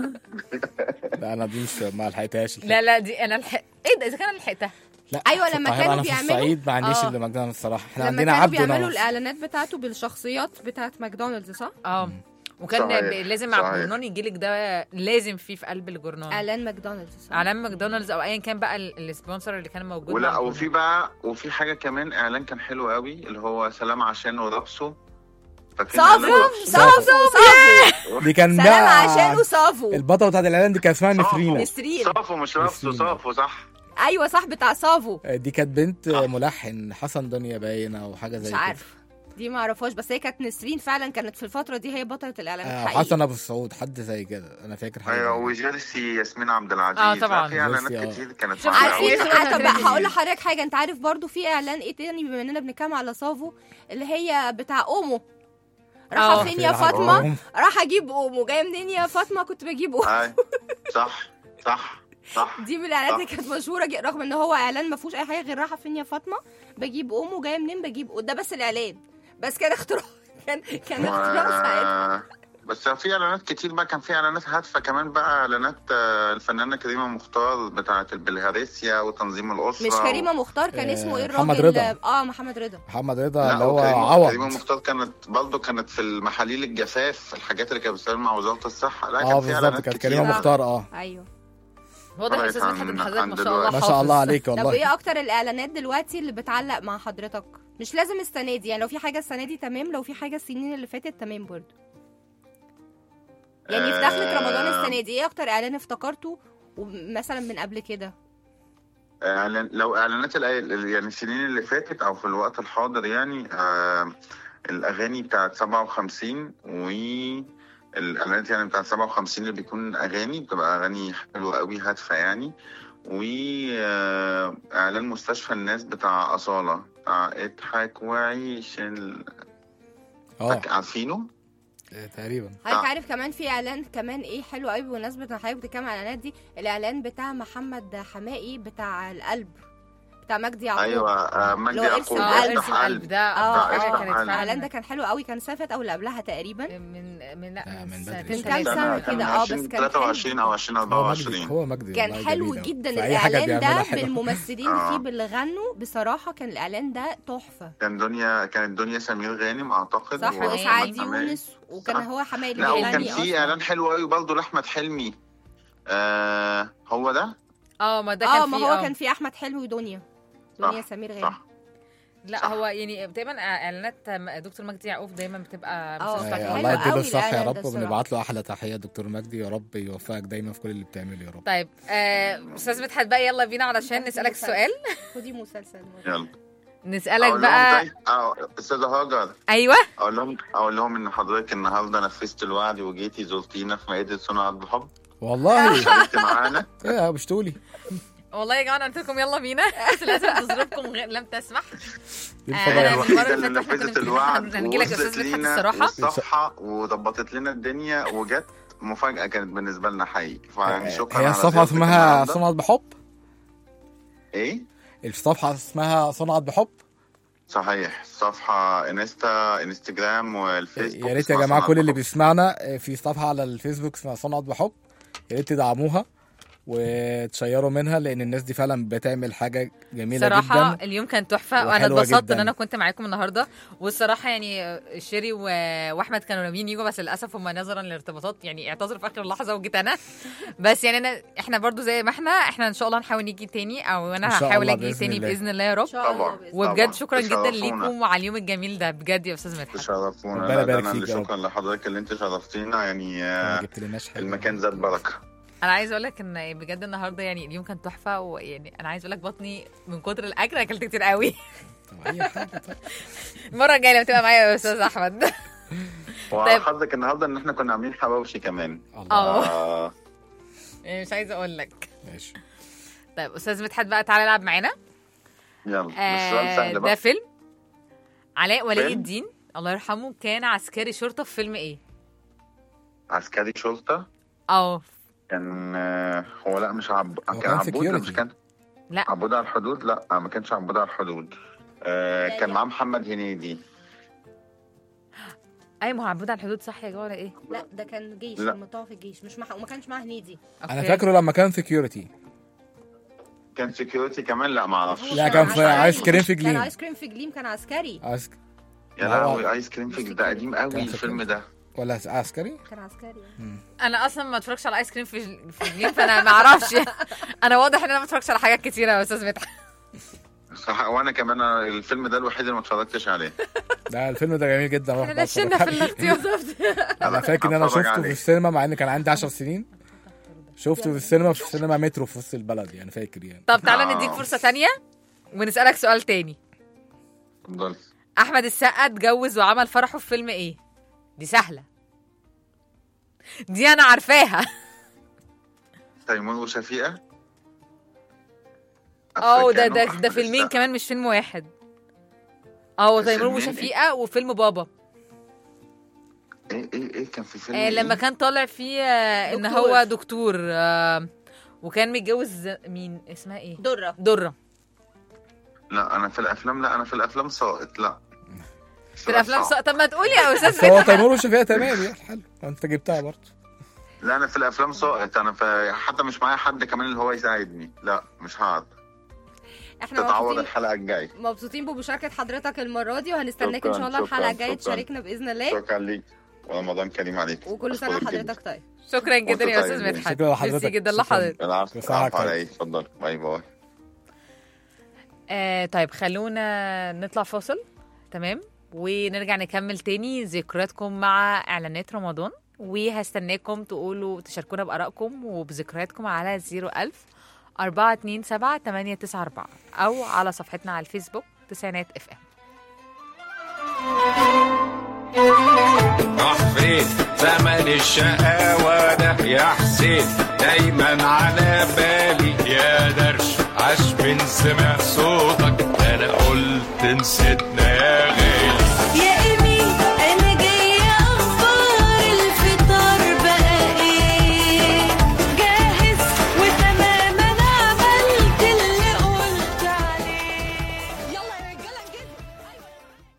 لا انا دي مش ما لحقتهاش لا لا دي انا الحق ايه ده اذا كان انا لحقتها لا أيوة، في لما القاهرة، كانوا انا في بيعملوا- الصعيد ما عنديش آه. اللي ماكدونالدز الصراحه احنا لما عندنا كانوا عبد بيعملوا وناصر الاعلانات بتاعته بالشخصيات بتاعت ماكدونالدز صح؟ اه وكان صحيح، ب- لازم مع صحيح. الجورنال يجي لك ده لازم فيه في قلب الجورنال اعلان ماكدونالدز صح؟ اعلان ماكدونالدز او ايا كان بقى ال- السبونسر اللي كان موجود ولا مع وفي بقى وفي حاجه كمان اعلان كان حلو قوي اللي هو سلام عشان ورقصه فاكرين صافو إعلان رقصه؟ صافو صافو دي كان سلام بقى عشانه صافو البطله بتاعت الاعلان دي كان اسمها نسرينا نسرين صافو مش رقصه نسرين. صافو صح ايوه صح بتاع صافو دي كانت بنت ملحن حسن دنيا باين او حاجه زي مش كده عارف دي ما اعرفهاش بس هي كانت نسرين فعلا كانت في الفتره دي هي بطله الاعلانات آه، حقيقي حسن ابو السعود حد زي كده انا فاكر حاجه ايوه زي كده. وجيرسي ياسمين عبد العزيز آه، طبعاً. لا، في اعلانات جيرسي، آه. كتير كانت شوف، معمولة عارفين أوي. شو- عارفين طب تاني. هقول لحضرتك حاجه انت عارف برضو في اعلان ايه تاني بما اننا بنتكلم على صافو اللي هي بتاع اومو راحه آه. فين يا في واحد فاطمه أم. راح اجيب اومو جايه منين يا فاطمه كنت بجيب اومو أي. صح صح صح دي من الاعلانات اللي صح. كانت مشهوره جدا رغم ان هو اعلان ما فيهوش اي حاجه غير راحه فين يا فاطمه بجيب اومو جايه منين بجيب ده بس الاعلان بس كان اختراع كان كان اختراع ساعتها و... بس في اعلانات كتير بقى كان في اعلانات هادفه كمان بقى اعلانات آه، الفنانه كريمه مختار بتاعه البلهارسيا وتنظيم الاسره مش كريمه مختار كان آه، اسمه ايه محمد الراجل رضا. اه محمد رضا محمد رضا لا اللي هو وكريمة- كريمه عوض مختار كانت برضه كانت في المحاليل الجفاف الحاجات اللي كانت بتتعمل مع وزاره الصحه لا اه كان في بالظبط اعلانات كانت كتير. كريمه مختار اه ايوه واضح فرقت استاذ مدحت عن- ان حضرتك عن ما شاء الله دلوقتي. ما شاء الله حافظ. عليك طب والله وايه اكتر الاعلانات دلوقتي اللي بتعلق مع حضرتك مش لازم السنه دي يعني لو في حاجه السنه دي تمام لو في حاجه السنين اللي فاتت تمام برضه يعني في دخلة رمضان آه، السنه دي ايه اكتر اعلان افتكرته ومثلا من قبل كده اعلان لو اعلانات الأي- يعني السنين اللي فاتت او في الوقت الحاضر يعني آه الاغاني بتاعت 57 والاعلانات يعني بتاعت 57 اللي بيكون اغاني بتبقى اغاني حلوه قوي هادفه يعني واعلان مستشفى الناس بتاع اصاله بتاع اضحك وعيش ال... اه عارفينه؟ آه، تقريبا حضرتك آه. عارف كمان في اعلان كمان ايه حلو قوي بمناسبه ان حضرتك بتتكلم عن الاعلانات دي الاعلان بتاع محمد حمائي بتاع القلب بتاع مجدي يعقوب ايوه آه اللي مجدي هو يعقوب ارسم اه قلب. ارسم افتح قلب قلب ده اه اكتر حاجه اه كانت قلب. فعلا الاعلان ده كان حلو قوي كان سافت او اللي قبلها تقريبا من من آه، لا من من بدري. سنتين من كام ثلاثة. سنة كان كده، اه، بس 20 كان 23 او هو 2024 مجدي هو مجدي كان والله حلو جميل. جدا في أي حاجة الاعلان بيعملها ده حلوة. بالممثلين آه. اللي فيه باللي غنوا بصراحه كان الاعلان ده تحفه كان دنيا كانت دنيا سمير غانم اعتقد صح و- واسعاد حماية. يونس وكان صح. هو حماية اللي لا وكان بيغني في اصلا اعلان حلو قوي برضه لاحمد حلمي آه هو ده اه ما ده كان اه ما فيه هو اه كان في احمد حلمي ودنيا دنيا صح، سمير غانم صح لا صح. هو يعني دايما اعلانات دكتور مجدي يعقوب دايما بتبقى اه، مسلسلات كان آه، حلو الله يديله قوي الصحة يا الإعلان رب ده الصراحة. وبنبعت له احلى تحية دكتور مجدي يا رب يوفقك دايما في كل اللي بتعمله يا رب طيب آه، استاذ مدحت بقى يلا بينا علشان نسالك السؤال خدي مسلسل يلا نسالك اقول لهم بقى طيب اه استاذه هاجر ايوه اقول لهم اقول لهم ان حضرتك النهارده نفذت الوعد وجيتي زرتينا في مائده صنع بالحب والله شاركت معانا ايه يا بشتولي والله يا جماعه انا قلت لكم يلا بينا بس للاسف ظروفكم غير لم تسمح دي آه، الفضايح. أنا الوحيده المرة اللي اللي فاتت نفذت كنا الوعد هنجي لك يا ووصلت أستاذ مدحت لينا الصراحة. الصفحه وظبطت لنا الدنيا وجت مفاجاه كانت بالنسبه لنا حقيقي فيعني شكرا هي على الصفحة زيارتك اسمها النهاردة. صنعت بحب ايه الصفحة اسمها صنعت بحب صحيح صفحة انستا انستجرام والفيسبوك يا ريت يا اسمها جماعة صنع كل اللي الحب. بيسمعنا آه، في صفحة على الفيسبوك اسمها صنعت بحب يا ريت تدعموها وتشيروا منها لان الناس دي فعلا بتعمل حاجه جميله صراحة جدا اليوم كان تحفة وانا وحلوة اتبسطت جداً. ان انا كنت معاكم النهاردة والصراحة يعني شيري و... واحمد كانوا ناويين يجوا بس للاسف هم نظرا للارتباطات يعني اعتذروا في اخر لحظة وجيت انا بس يعني انا احنا برضو زي ما احنا احنا ان شاء الله هنحاول نيجي تاني او انا إن شاء هحاول الله اجي بإذن تاني الله. باذن الله يا رب طبعا وبجد طبعاً. شكرا جدا تشرفونا. ليكم وعلى اليوم الجميل ده بجد يا استاذ مدحت تشرفونا ربنا لا، ده يبارك انا فيك اللي يا رب. شكرا لحضرتك اللي انت شرفتينا يعني آه، ما جبتلناش حاجه المكان زاد بركه انا عايز اقول لك ان بجد النهارده يعني اليوم كان تحفه ويعني انا عايز اقول لك بطني من كتر الاكل اكلت كتير قوي اي حاجه طيب. المره الجايه لما تبقى معايا يا استاذ احمد وعلى حظك النهارده ان احنا كنا عاملين حواوشي كمان اه آه، يعني مش عايزه اقول لك ماشي طيب استاذ مدحت بقى تعالى العب معانا يلا بس سؤال آه سهل ده بقى فيلم علاء ولي فيلم؟ الدين الله يرحمه كان عسكري شرطه في فيلم ايه عسكري شرطه اه كان آه، هو لا مش عب... هو كان كان عبود لا، security. مش كان لا عبود على الحدود لا ما كانش عبود على الحدود آه كان معاه محمد هنيدي اي ما هو عبود على الحدود صح يا جماعه ولا ايه لا ده كان جيش لا. لما طلعوا في الجيش مش مح... وما كانش معاه هنيدي انا أوكي. فاكره لما كان سكيورتي كان سكيورتي كمان لا ما اعرفش لا كان في عسكري. ايس كريم في كان جليم ايس كريم في جليم كان عسكري عسك... يا ما هو- لهوي ايس كريم في ده قديم قوي كان الفيلم ده ولا عسكري كان عسكري انا اصلا ما اتفرجش على ايس كريم في في جليم فانا ما اعرفش انا واضح ان انا ما اتفرجش على حاجات كتيره يا استاذ مدحت صح وانا كمان أنا الفيلم ده الوحيد اللي ما اتفرجتش عليه ده الفيلم ده جميل جدا روح احنا بقى نشلنا اتفرج في عليه. الاختيار انا فاكر ان انا هتفرج شفته في عليه. السينما مع ان كان عندي 10 سنين شفته في السينما في سينما مترو في وسط البلد يعني فاكر يعني طب تعالى آه. نديك فرصه تانية ونسالك سؤال تاني اتفضل احمد السقا اتجوز وعمل فرحه في فيلم ايه دي سهله دي انا عارفاها تيمور وشفيقة اه ده أفريكانو ده أحمد ده فيلمين السقا. كمان مش فيلم واحد اه تيمور فيلمين؟ وشفيقة وفيلم بابا ايه ايه ايه كان في فيلم آه لما إيه؟ كان طالع فيه آه ان دكتور. هو دكتور آه وكان متجوز مين اسمها ايه دره درة لا انا في الافلام لا انا في الافلام ساقط لا في الافلام ص... طب ما تقولي يا بس استاذ هو مدحت تيمور وشفيقة تمام يعني حلو انت جبتها برضه لا انا في الافلام ساقط انا في حتى مش معايا حد كمان اللي هو يساعدني لا مش هقعد احنا تتعوض مبسوطين الحلقه الجايه مبسوطين بمشاركه حضرتك المره دي وهنستناك ان شكراً، شاء الله شكراً، الحلقه الجايه شكراً. تشاركنا باذن الله شكرا ليك ورمضان كريم عليك وكل سنه أشكرك جداً. وحضرتك طيب شكرا جدا يا وأنت استاذ طيب. مدحت شكرا لحضرتك. ميرسي جدا شكراً. لحضرتك العفو كل سنة العفو وحضرتك على ايه اتفضل باي باي آه طيب خلونا نطلع فاصل تمام ونرجع نكمل تاني ذكرياتكم مع اعلانات رمضان وهستناكم تقولوا تشاركونا بارائكم وبذكرياتكم على 01000 427 894 او على صفحتنا على الفيسبوك تسعينات اف ام راح فين زمن الشقاوة ده يا حسين دايما على بالي يا درش عاش من سمع صوتك انا قلت نسيتنا يا غالي يا إيمي أنا جاية أخبار الفطار بقى إيه جاهز وتمام أنا عملت اللي قلت عليه يلا يا رجالة نجد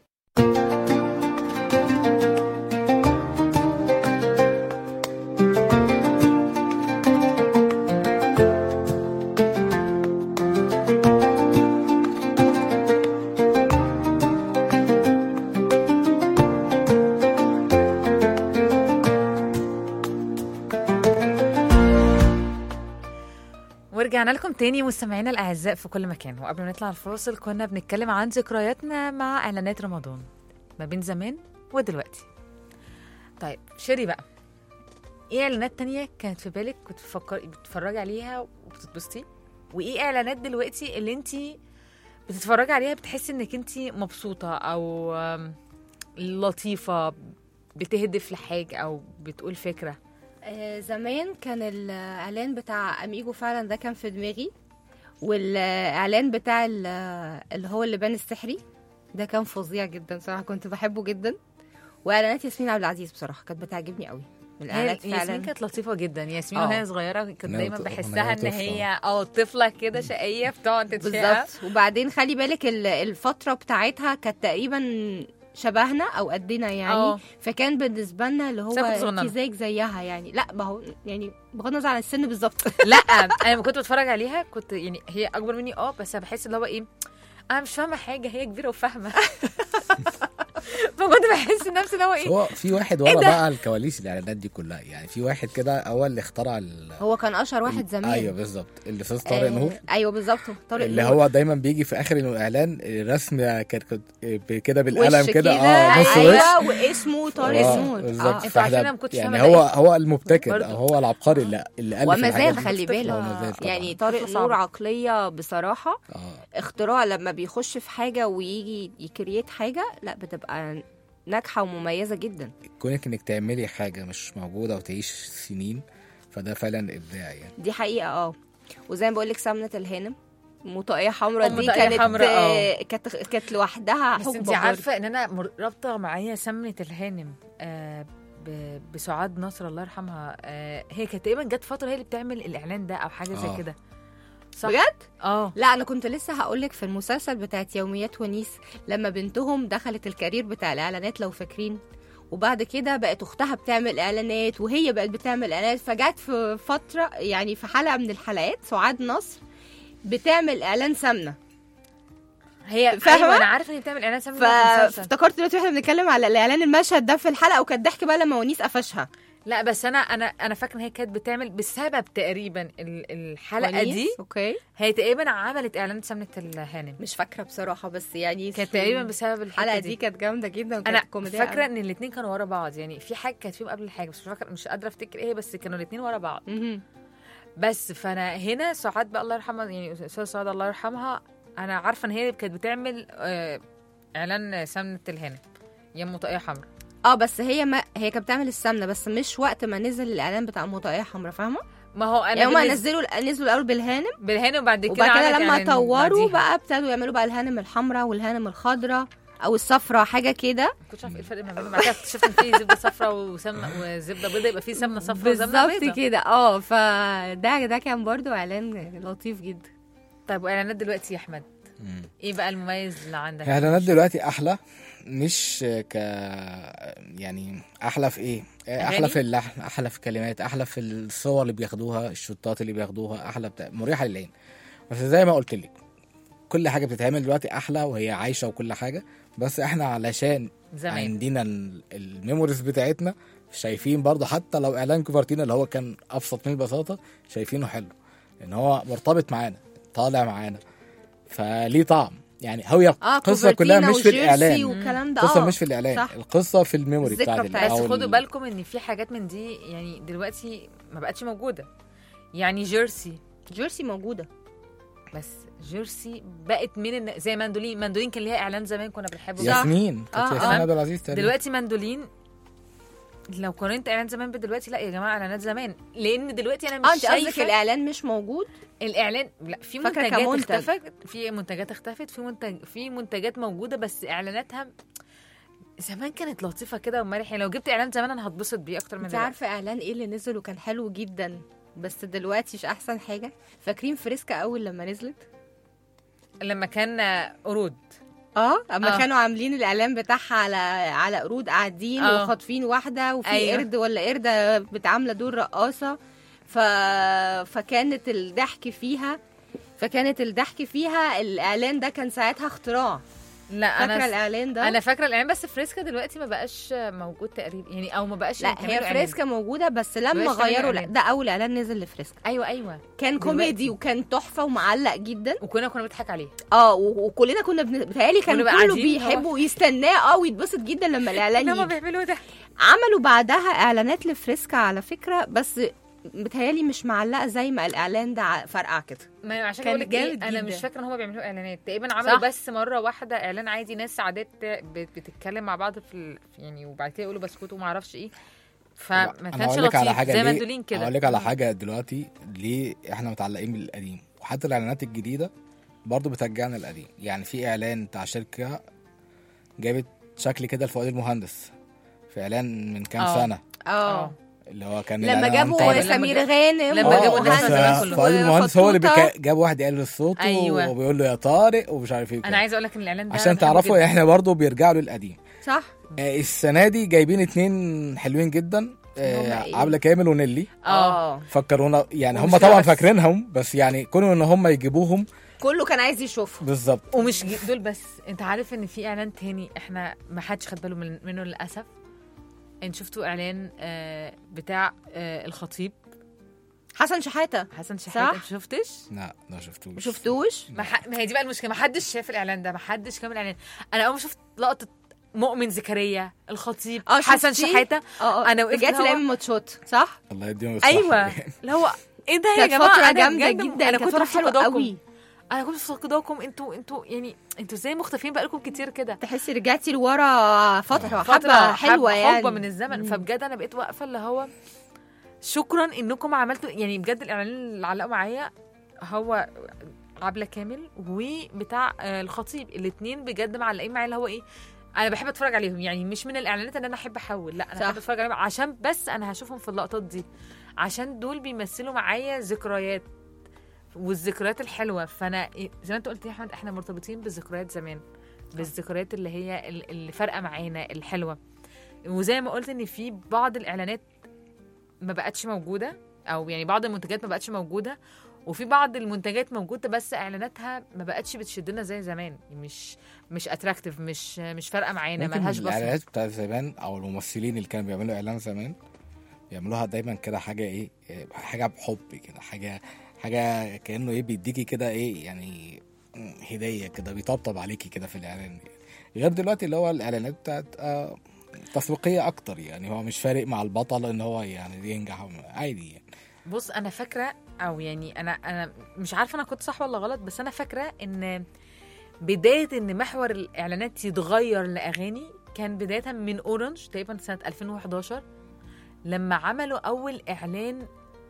ورجعنا لكم تاني مستمعينا الاعزاء في كل مكان وقبل ما نطلع الفاصل كنا بنتكلم عن ذكرياتنا مع اعلانات رمضان ما بين زمان ودلوقتي طيب شيري بقى ايه اعلانات تانية كانت في بالك كنت بتفكر بتتفرجي عليها وبتتبسطي وايه اعلانات دلوقتي اللي انت بتتفرجي عليها بتحسي انك انت مبسوطه او آم، لطيفه بتهدف لحاجه او بتقول فكره آه، زمان كان الاعلان بتاع اميجو فعلا ده كان في دماغي والاعلان بتاع ال- اللي هو اللبان السحري ده كان فظيع جدا صراحه كنت بحبه جدا واعلانات ياسمين عبد العزيز بصراحه كانت بتعجبني قوي من هي الاعلانات ياسمين فعلا كانت لطيفه جدا ياسمين آه. وهي صغيره كنت إنها دايما بت- بحسها إنها ان طفلة. هي اه طفله كده شقيه بتقعد تتشقى بالظبط وبعدين خلي بالك ال- الفتره بتاعتها كانت تقريبا شبهنا او قدنا يعني اه. فكان بالنسبه لنا اللي بس أنا كنت هو صغننة. انت زيك زيها يعني لا ما هو يعني بغض النظر عن السن بالظبط لا انا لما كنت بتفرج عليها كنت يعني هي اكبر مني اه بس انا بحس اللي هو ايه انا مش فاهمه حاجه هي كبيره وفاهمه فكنت بحس نفسي اللي هو ايه هو في واحد إيه ورا ده؟ بقى الكواليس الاعلانات دي كلها يعني في واحد كده اول اللي اخترع ال... هو كان اشهر واحد زمان ايوه بالظبط الاستاذ طارق آه، نور ايوه بالظبط طارق اللي نور. هو دايما بيجي في اخر الاعلان رسم كانت كانت كده بالقلم وش كده اه نص وش ايوه واسمه طارق آه، نور بالظبط آه. فاحنا يعني هو هو المبتكر أو هو العبقري اللي اللي الف وما الحاجات زال دي. خلي بالك وما زال طبعاً. يعني طارق طفل صعب. نور عقليه بصراحه آه. اختراع لما بيخش في حاجه ويجي يكريت حاجه لا بتبقى ناجحه ومميزه جدا كونك انك تعملي حاجه مش موجوده وتعيش سنين فده فعلا ابداع يعني دي حقيقه اه وزي ما بقول لك سمنه الهانم مطاقيه حمراء أم دي مطاقية كانت حمراء، آه. آه، كانت كانت لوحدها بس حقبه انت برضه. عارفه ان انا مر- رابطه معايا سمنه الهانم آه ب- بسعاد نصر الله يرحمها آه هي كانت تقريبا جت فتره هي اللي بتعمل الاعلان ده او حاجه زي آه. كده صح بجد؟ اه لا انا كنت لسه هقول لك في المسلسل بتاعت يوميات ونيس لما بنتهم دخلت الكارير بتاع الاعلانات لو فاكرين وبعد كده بقت اختها بتعمل اعلانات وهي بقت بتعمل اعلانات فجت في فتره يعني في حلقه من الحلقات سعاد نصر بتعمل اعلان سمنه هي فاهمة؟ ايوه انا عارفه ان هي بتعمل اعلان سمنه في المسلسل. فافتكرت دلوقتي واحنا بنتكلم على الاعلان المشهد ده في الحلقه وكانت ضحك بقى لما ونيس قفشها لا بس انا انا انا فاكره ان هي كانت بتعمل بسبب تقريبا ال- الحلقه ونيس؟ دي اوكي هي تقريبا عملت اعلان سمنه الهانم مش فاكره بصراحه بس يعني كانت في تقريبا بسبب الحلقه الحلقه دي, دي كانت جامده جدا وكانت انا كوميدية فاكره أوي. ان الاثنين كانوا ورا بعض يعني في حاجه كانت فيهم قبل الحاجه بس مش فاكره مش قادره افتكر ايه بس كانوا الاثنين ورا بعض بس فانا هنا سعاد بقى الله يرحمها يعني استاذه سعاد الله يرحمها انا عارفه ان هي كانت بتعمل آه، اعلان سمنه الهانم يم طاقيه حمراء اه بس هي ما هي كانت بتعمل السمنه بس مش وقت ما نزل الاعلان بتاع المطاقيه حمراء فاهمه ما هو انا يعني هما بالنسبة- نزلوا نزلوا الاول بالهانم بالهانم وبعد كده وبعد كده عملت لما إعلان طوروا بعديها. بقى ابتدوا يعملوا بقى الهانم الحمراء والهانم الخضراء او الصفراء حاجه كده كنتش عارفه ايه الفرق ما بينهم بعد كده اكتشفت ان في زبده صفراء وسمنه وزبده بيضاء يبقى في سمنه صفراء وسمنه بالظبط بيضاء كده اه فده ده كان برضو اعلان لطيف جدا طيب واعلانات دلوقتي يا احمد ايه بقى المميز اللي عندك اعلانات دلوقتي احلى مش ك يعني احلى في ايه أغاني؟ احلى في اللحن احلى في الكلمات احلى في الصور اللي بياخدوها الشوتات اللي بياخدوها احلى بتاع مريحه للعين بس زي ما قلت لك كل حاجه بتتعمل دلوقتي احلى وهي عايشه وكل حاجه بس احنا علشان زمان. عندنا ال- الميموريز بتاعتنا شايفين برضه حتى لو اعلان كوفرتينا اللي هو كان ابسط من البساطه شايفينه حلو ان هو مرتبط معانا طالع معانا فليه طعم يعني هي اه القصه كلها كوفرتينا مش في وجيرسي الاعلان والكلام ده القصه اه مش في الاعلان صح. القصه في الميموري الذكرى بتاعت بتاعتها. بس أو خدوا ال- بالكم ان في حاجات من دي يعني دلوقتي ما بقتش موجوده يعني جيرسي جيرسي موجوده بس جيرسي بقت من الن... زي ماندولين ماندولين كان ليها اعلان زمان كنا بنحبه ياسمين كانت آه، ياسمين آه. عبد العزيز تقريبا دلوقتي ماندولين لو قارنت اعلان زمان بدلوقتي لا يا جماعه اعلانات زمان لان دلوقتي انا مش اه انت قصدك شايفه الاعلان مش موجود الاعلان لا في فاكرة منتجات كمنتج. اختفت في منتجات اختفت في منتج في منتجات موجوده بس اعلاناتها زمان كانت لطيفه كده ومرح يعني لو جبت اعلان زمان انا هتبسط بيه اكتر من انت دلوقتي. عارفه اعلان ايه اللي نزل وكان حلو جدا بس دلوقتي مش احسن حاجه فاكرين فريسكا اول لما نزلت لما كان آه، قرود اه اما آه. كانوا عاملين الاعلان بتاعها على على قرود قاعدين آه. وخاطفين واحده وفي أيوة. قرد ولا قرده بتعامله دور رقاصه ف... فكانت الضحك فيها فكانت الضحك فيها الاعلان ده كان ساعتها اختراع لا انا فاكره س- الاعلان ده انا فاكره الاعلان بس فريسكا دلوقتي ما بقاش موجود تقريبا يعني او ما بقاش لا يتعملوا هي إعلان. فريسكا موجوده بس لما مبقاش تعمل غيروا لا إعلان. ده اول اعلان نزل لفريسكا ايوه ايوه كان دلوقتي. كوميدي وكان تحفه ومعلق جدا وكنا كنا بنضحك عليه اه و- وكلنا كنا بن- بيتهيألي كان ونبقى كله قاعدين بيحبوا يستناه اه ويتبسط جدا لما الاعلان إن هما يجي بيعملوا ده عملوا بعدها اعلانات لفريسكا على فكره بس بتهيألي مش معلقه زي ما الاعلان ده ع- فرقع كده ما عشان كان اقول لك ايه جامد انا جدا. مش فاكره ان هم بيعملوا اعلانات تقريبا عملوا صح. بس مره واحده اعلان عادي ناس عادات بت- بتتكلم مع بعض في ال... يعني وبعد كده يقولوا بسكوت وما اعرفش ايه فما انا كانش اقول لك على لطيف حاجه زي ليه ماندولين كده اقول لك على حاجه دلوقتي ليه احنا متعلقين بالقديم وحتى الاعلانات الجديده برضو بترجعنا للقديم يعني في اعلان بتاع شركه جابت شكل كده لفؤاد المهندس في اعلان من كام آه. سنه اه اللي هو كان لما الإعلان جابوا طالع. سمير غانم لما آه، جابوا بس الناس زمان كلهم. فؤاد المهندس هو اللي وفطوطة. بيك... جاب واحد يقلل الصوت أيوة. وبيقول له يا طارق ومش عارف ايه انا وكده. عايزه اقول لك ان الاعلان ده عشان بحبه تعرفوا جداً. احنا برضو بيرجعوا للقديم صح آه، السنه دي جايبين اتنين حلوين جدا آه، هما إيه؟ عبله كامل ونيلي اه فكرونا يعني هم ومش طبعا بس. فاكرينهم بس يعني كونوا ان هم يجيبوهم كله كان عايز يشوفهم بالظبط ومش جي- دول بس انت عارف ان في اعلان تاني احنا ما حدش خد باله من منه للاسف انت شفتوا اعلان آه، بتاع آه، الخطيب حسن شحاته حسن شحاته صح؟ انت شفتش لا ما شفتوش ما شفتوش ما, ح... ما هي دي بقى المشكله ما حدش شاف الاعلان ده ما حدش كمل الاعلان انا اول ما شفت لقطه مؤمن زكريا الخطيب اه حسن شفتي؟ شحاته اه انا وقفت رجعت اللي هو- لعب ماتشات صح الله يديهم الصحة ايوه اللي هو ايه ده يا كانت جماعه فترة انا جامدة بجد جدا، انا كانت كنت فترة حلوة مفتقداكم قوي. انا كنت مفتقداكم انتوا انتوا يعني انتوا ازاي مختفين بقالكم كتير كده تحسي رجعتي لورا فتره حبه حلوه يعني حقبه من الزمن فبجد انا بقيت واقفه اللي هو شكرا انكم عملتوا يعني بجد الاعلان اللي علقوا معايا هو عبله كامل وبتاع آه، الخطيب الاثنين بجد معلقين معايا اللي هو ايه انا بحب اتفرج عليهم يعني مش من الاعلانات ان انا احب احول لا انا صح. بحب اتفرج عليهم عشان بس انا هشوفهم في اللقطات دي عشان دول بيمثلوا معايا ذكريات والذكريات الحلوه فانا إيه- زي ما انت قلت يا احمد احنا مرتبطين بالذكريات زمان بالذكريات اللي هي ال- اللي فارقه معانا الحلوه وزي ما قلت ان في بعض الاعلانات ما بقتش موجوده او يعني بعض المنتجات ما بقتش موجوده وفي بعض المنتجات موجوده بس اعلاناتها ما بقتش بتشدنا زي زمان مش مش اتراكتيف مش مش فارقه معانا ممكن ملهاش بصمه الاعلانات بتاعت زمان او الممثلين اللي كانوا بيعملوا اعلان زمان بيعملوها دايما كده حاجه ايه إيه، حاجه بحب كده حاجه حاجه كانه ايه بيديكي كده ايه يعني مم، هديه كده بيطبطب عليكي كده في الاعلان غير دلوقتي اللي هو الاعلانات بتاعت آه تسويقيه اكتر يعني هو مش فارق مع البطل ان هو يعني ينجح عادي يعني بص انا فاكره او يعني انا انا مش عارفه انا كنت صح ولا غلط بس انا فاكره ان بدايه ان محور الاعلانات يتغير لاغاني كان بدايه من اورنج تقريبا سنه 2011 لما عملوا اول اعلان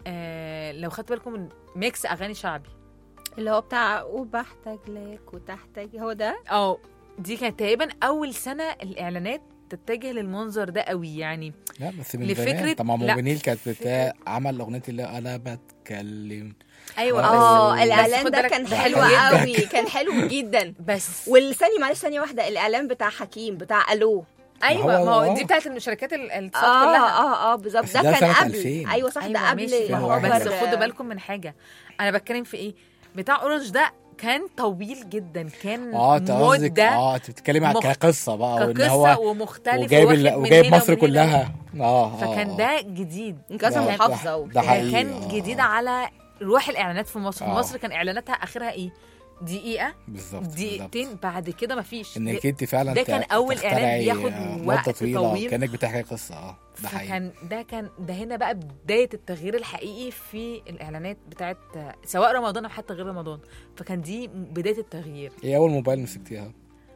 آه لو خدت بالكم من ميكس اغاني شعبي اللي هو بتاع وبحتاج لك وتحتاج هو ده اه دي كانت تقريبا اول سنه الاعلانات تتجه للمنظر ده قوي يعني لا بس من لفكرة- زمان طب ما لا، موبينيل كانت بتاع عمل اغنيه اللي انا بتكلم ايوه اه بس الاعلان خد ده بالك كان ده حلو جداً. قوي كان حلو جدا بس والثانيه معلش ثانيه واحده الاعلان بتاع حكيم بتاع الو ايوه ما هو- ما هو آه. دي بتاعت الشركات ال- الاتصالات اه كلها اه اه بالظبط بس ده ده كان سنة قبل 2000. ايوه صح ده أيوة ماشي. قبل ما هو هوبر. بس خدوا بالكم من حاجه انا بتكلم في ايه بتاع اورنج ده كان طويل جدا كان اه انت قصدك مده اه انت بتتكلمي عن مخ- كقصه بقى وان كقصه هو ومختلف وجايب وواخد ال- من وجايب هنا مصر ومن هنا. كلها اه آه، فكان آه. ده جديد كذا ده- محافظه ده وبتاع. حقيقي كان آه، جديد آه. على روح الاعلانات في مصر في آه. مصر كان اعلاناتها اخرها ايه دقيقه بالظبط بالظبط. دقيقتين بعد كده مفيش انك انت فعلا ده كان ت- اول اعلان تخترعي، بياخد آه، وقت مده طويله طويل كانك بتحكي قصه اه ده حقيقي فكان ده كان ده هنا بقى بدايه التغيير الحقيقي في الاعلانات بتاعت سواء رمضان او حتى غير رمضان فكان دي بدايه التغيير ايه اول موبايل مسكتيها؟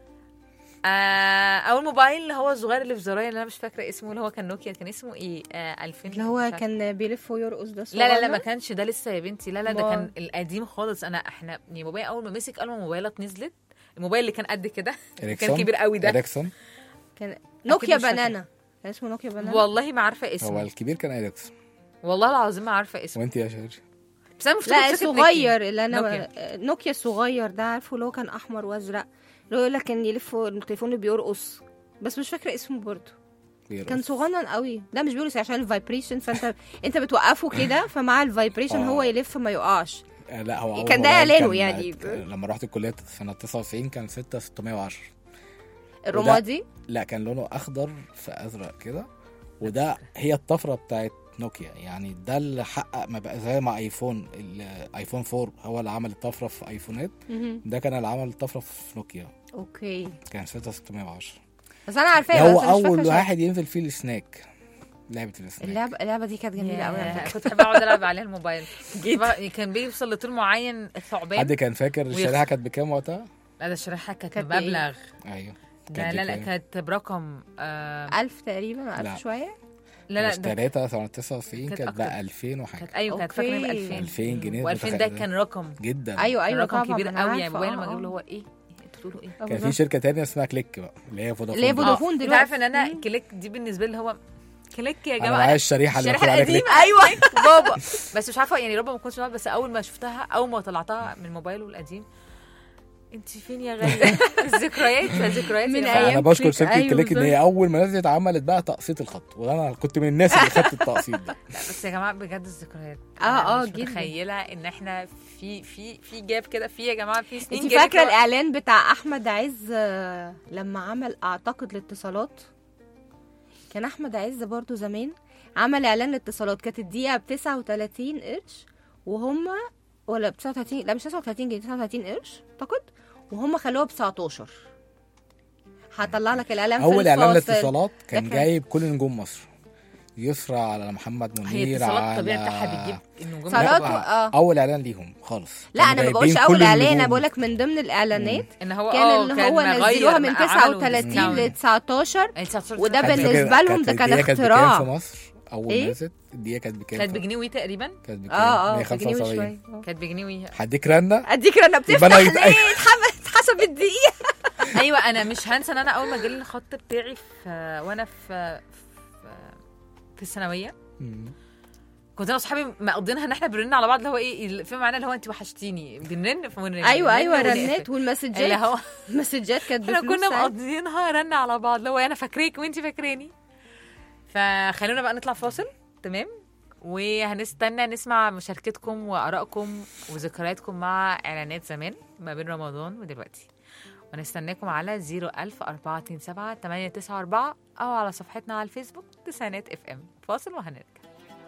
آه اول موبايل اللي هو الصغير اللي في زراير اللي انا مش فاكره اسمه اللي هو كان نوكيا كان اسمه ايه آه 2000 اللي هو كان بيلف ويرقص ده لا لا لا صغير؟ ما كانش ده لسه يا بنتي لا لا ده أمال؟ كان القديم خالص انا احنا يعني موبايل اول ما مسك اول ما موبايلات نزلت الموبايل اللي كان قد كده كان إريكسون؟ كبير قوي ده اريكسون كان نوكيا مش فاكرة. بنانا كان اسمه نوكيا بنانا والله ما عارفه هو اسمه الكبير كان اريكسون والله العظيم ما عارفه اسمه وانت يا شيري بس انا مش لا فاكرة شركة الصغير نوكيا. اللي انا نوكيا. نوكيا, نوكيا الصغير ده عارفه اللي هو كان احمر وازرق اللي هو يقول لك كان يلف التليفون اللي بيرقص بس مش فاكره اسمه برضه بيرقص. كان صغنن قوي لا مش بيرقص عشان الفايبريشن فانت انت بتوقفه كده فمع الفايبريشن آه. هو يلف ما يقعش آه، لا هو أول كان ده موبايل إعلانه كان- يعني. كان- لما رحت الكليه سنه 99 كان 6610 الرمادي لا كان لونه اخضر في ازرق كده وده هي الطفره بتاعت نوكيا يعني ده اللي حقق ما بقى زي مع ايفون الايفون 4 هو اللي عمل الطفره في ايفونات مهم. ده كان اللي عمل الطفره في نوكيا اوكي كان 6610 بس انا عارفاه هو بس أنا مش فاكرة اول شكله. واحد ينزل فيه السناك لعبه السناك اللعبه اللعبه دي كانت جميله قوي على ياه، فكره كنت بحب اقعد العب عليها الموبايل جدا كان بيوصل لطول معين الثعبان حد كان فاكر ويخسر. الشريحه كانت بكام وقتها؟ لا ده الشريحه كانت كانت بإيه؟ بمبلغ ايوه لا كانت لا لا بكام؟ كانت برقم آه ألف تقريبا لا. ألف شويه لا لا ده اشتريتها سنه 99 كانت كانت أكتر. بقى 2000 وحاجه كانت ايوه كانت فاكره ب أوكي. 2000 2000 جنيه و2000 ده متخيل؟ كان رقم جدا ايوه كان ايوه رقم طبعا كبير أنا قوي يعني عارفة، موبايل آه، لما اجيب آه. اللي هو ايه انتوا بتقولوا ايه آه، كان في بالظبط. شركه تانية اسمها كليك بقى اللي هي فودافون اللي هي دي. فودافون انت دلوقتي عارف ان انا مم. كليك دي بالنسبه لي هو كليك يا انا جماعه معايا الشريحه اللي الشريحه مكتوب عليها كليك القديمه ايوه بابا بس مش عارفه يعني ربما ما كنتش بس اول ما شفتها اول ما طلعتها من موبايله القديم انت فين يا غاليه الذكريات ذكريات من يا أيام انا بشكر كليك. شركه أيوة كليك ان هي بالظبط. اول ما نزلت عملت بقى تقسيط الخط وانا كنت من الناس اللي خدت التقسيط ده لا بس يا جماعه بجد الذكريات آه، أنا آه، مش جداً. متخيله ان احنا في في في جاب كده في يا جماعه في سنين انت جابت فاكره لو- الاعلان بتاع احمد عز آه، لما عمل اعتقد الاتصالات كان احمد عز برضو زمان عمل اعلان الاتصالات كانت الدقيقه ب 39 قرش وهم ولا ب 39 لا مش 39 جنيه 39 قرش اعتقد وهم خلوها ب 19 هطلع لك الاعلان في اول اعلان الفاصل. الاتصالات ده كان جايب كل نجوم مصر يسرى على محمد هي منير اتصالات على الطبيعي بتاعها بتجيب النجوم اتصالات لا، و- آه. اول اعلان ليهم خالص لا كانوا انا ما جايبين بقولش كل اول اعلان انا النجوم. بقول لك من ضمن الاعلانات ان هو كان آه، اللي هو كان نزلوها غير من ما عملوا 39 ل discount. 19 أي 19 وده كانت بالنسبه فاكر لهم ده كانت كان الدقيقة كانت بكام اختراع في مصر اول إيه؟ ما نزلت الدقيقه كانت بكام كانت في- بجنيه تقريبا كانت بكام اه اه بجنيه 175 وشويه كانت بجنيه هديك رنه اديك انا بتفتح يبقى أنا ليه يت- اتحب- اتحسب الدقيقه ايوه انا مش هنسى ان انا اول ما جالي الخط بتاعي في وانا في في, في الثانويه مم. كنت انا واصحابي مقضينها ان احنا بنرن على بعض اللي هو ايه في معنى اللي هو انت وحشتيني بنرن فبنرن ايوه بنرن ايوه ونقفل. رنات اللي والمسجات هو المسجات كانت احنا بفلوس كنا ساعات. مقضيينها رن على بعض اللي هو انا فاكراك وانت فاكراني فخلونا بقى نطلع فاصل تمام وهنستنى نسمع مشاركتكم وارائكم وذكرياتكم مع اعلانات زمان ما بين رمضان ودلوقتي ونستناكم على 01000 427 894 او على صفحتنا على الفيسبوك تسعينات اف ام فاصل وهنرجع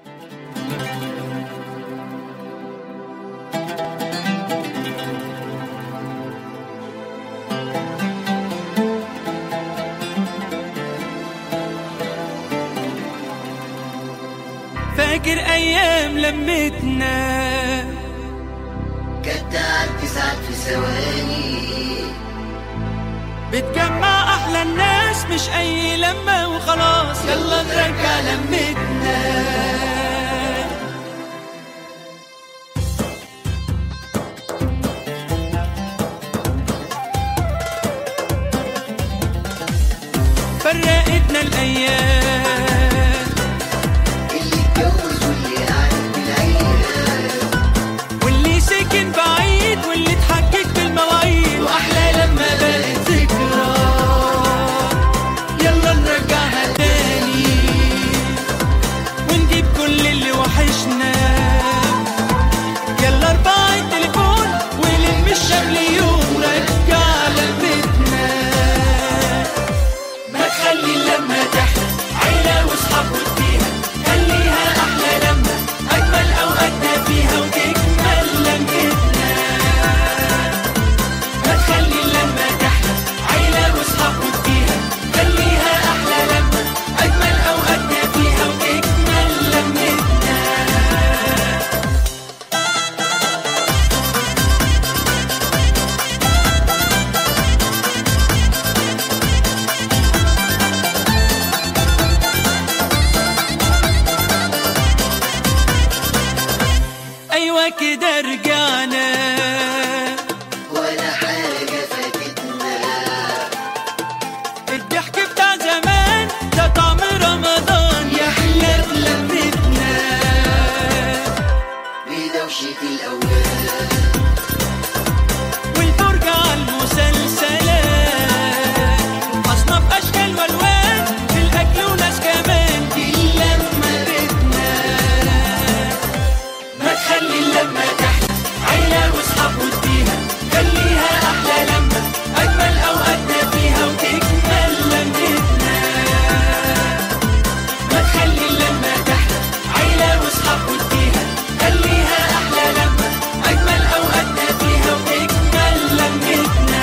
فاكر ايام لمتنا كانت تعدي ساعات في ثواني بتجمع احلى الناس مش اي لمه وخلاص يلا نرجع لمتنا فرقتنا الايام اللي اتجوز واللي قاعد بالعيال واللي سكن بعيد واللي اتحكك بالمواعيد واحلى لما بقت ذكرى يلا نرجعها تاني ونجيب كل اللي وحشنا يلا ارفع التليفون ولم الشمل يوم رجع لمتنا ما تخلي اللمة تحت عيلة واصحاب وديها خليها أحلى لمة أجمل أوقاتنا فيها وتكمل لمتنا ما تخلي اللمة تحت عيلة واصحاب وديها خليها أحلى لمة أجمل أوقاتنا فيها وتكمل لمتنا أيوة كده رجعنا ولا حاجة فاتتنا الضحك بتاع زمان ده طعم رمضان يا حلة لمتنا بدوشة الأولاد والفرجة على المسلسلات أصناف أشكال وألوان في الأكل وناس كمان دي اللمة بيتنا ما تخلي اللمة تحت عيلة وأصحاب وديها خليها أحلى لمة أجمل أوقاتنا فيها وتكمل لمتنا ما تخلي اللمة تحت عيلة وأصحاب وديها خليها أحلى لمة أجمل أوقاتنا فيها وتكمل لمتنا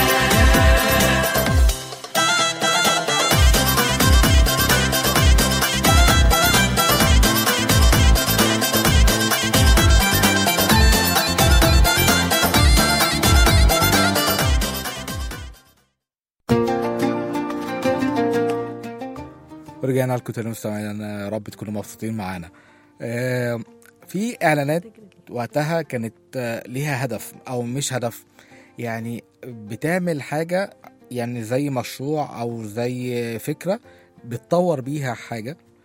ورجعنا لكم تاني مستمعينا يا رب تكونوا مبسوطين معانا آه، في اعلانات وقتها كانت آه، ليها هدف او مش هدف يعني بتعمل حاجه يعني زي مشروع او زي فكره بتطور بيها حاجه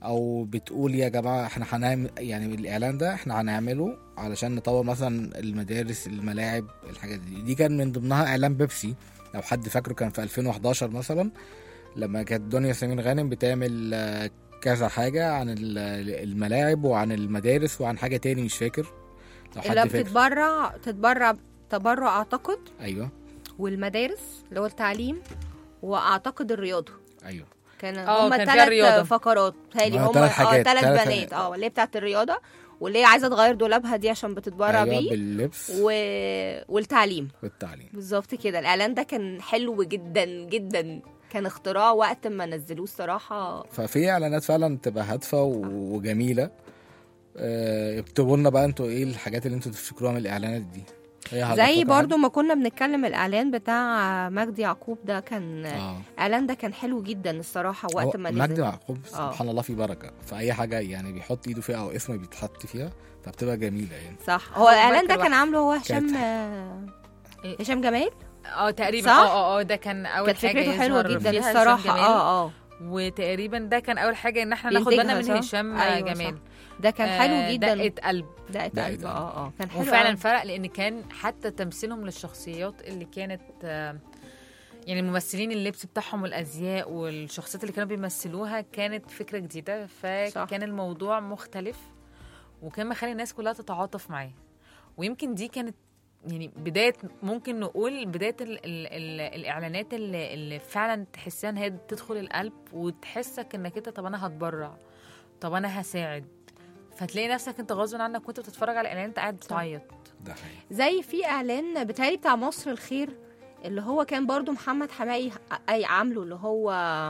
او بتقول يا جماعه احنا هنعمل يعني الاعلان ده احنا هنعمله علشان نطور مثلا المدارس الملاعب الحاجات دي دي كان من ضمنها اعلان بيبسي لو حد فاكره كان في 2011 مثلا لما كانت دنيا سمير غانم بتعمل آه، كذا حاجه عن ال- الملاعب وعن المدارس وعن حاجه تاني مش فاكر لو اللي حد فاكر بتتبرع تتبرع تبرع اعتقد ايوه والمدارس اللي هو التعليم واعتقد الرياضه ايوه كان آه، هما كان فيها الرياضة. ثلاث فقرات تهيألي آه، هما تلات اه حاجات، ثلاث تلات بنات حاجات. اه اللي هي بتاعت الرياضه واللي هي عايزه تغير دولابها دي عشان بتتبرع ايوه بيه باللبس و... والتعليم والتعليم بالظبط كده الاعلان ده كان حلو جدا جدا كان اختراع وقت ما نزلوه الصراحه ففي اعلانات فعلا تبقى هادفه و- وجميله آه، اكتبوا لنا بقى انتوا ايه الحاجات اللي انتوا تفتكروها من الاعلانات دي هي زي هتفكر برضو ما كنا بنتكلم الاعلان بتاع مجدي يعقوب ده كان آه. الاعلان ده كان حلو جدا الصراحه هو وقت ما نزل مجدي يعقوب آه. سبحان الله في بركه في اي حاجه يعني بيحط ايده فيها او اسمه بيتحط فيها فبتبقى جميله يعني صح هو هو الاعلان ماركة ده كان لوحده. عامله هو كانت- هشام آه، هشام جمال اه تقريبا صح؟ اه اه اه ده كان اول كانت حاجه فكرته حلوة يظهر جدا فيها هشام الصراحة، جمال. اه، اه. وتقريبا ده كان اول حاجه ان احنا ناخد بالنا بينتجها، من صح؟ هشام أيوة، جمال صح. ده كان حلو آه، جدا. دقه قلب دقة دقة قلب، اه اه كان حلو وفعلا أوي. فرق لان كان حتى تمثيلهم للشخصيات اللي كانت آه، يعني الممثلين اللبس بتاعهم والازياء والشخصيات اللي كانوا بيمثلوها كانت فكره جديده فكان الموضوع مختلف وكان مخلي الناس كلها تتعاطف معاه ويمكن دي كانت يعني بدايه ممكن نقول بدايه ال ال ال الاعلانات اللي, اللي فعلا تحسها ان هي تدخل القلب وتحسك انك انت طب انا هتبرع طب انا هساعد فتلاقي نفسك انت غصب عنك وانت بتتفرج على الاعلان انت قاعد بتعيط ده حقيقي زي في اعلان بتهيألي بتاع مصر الخير اللي هو كان برضو محمد حماقي اي عامله اللي هو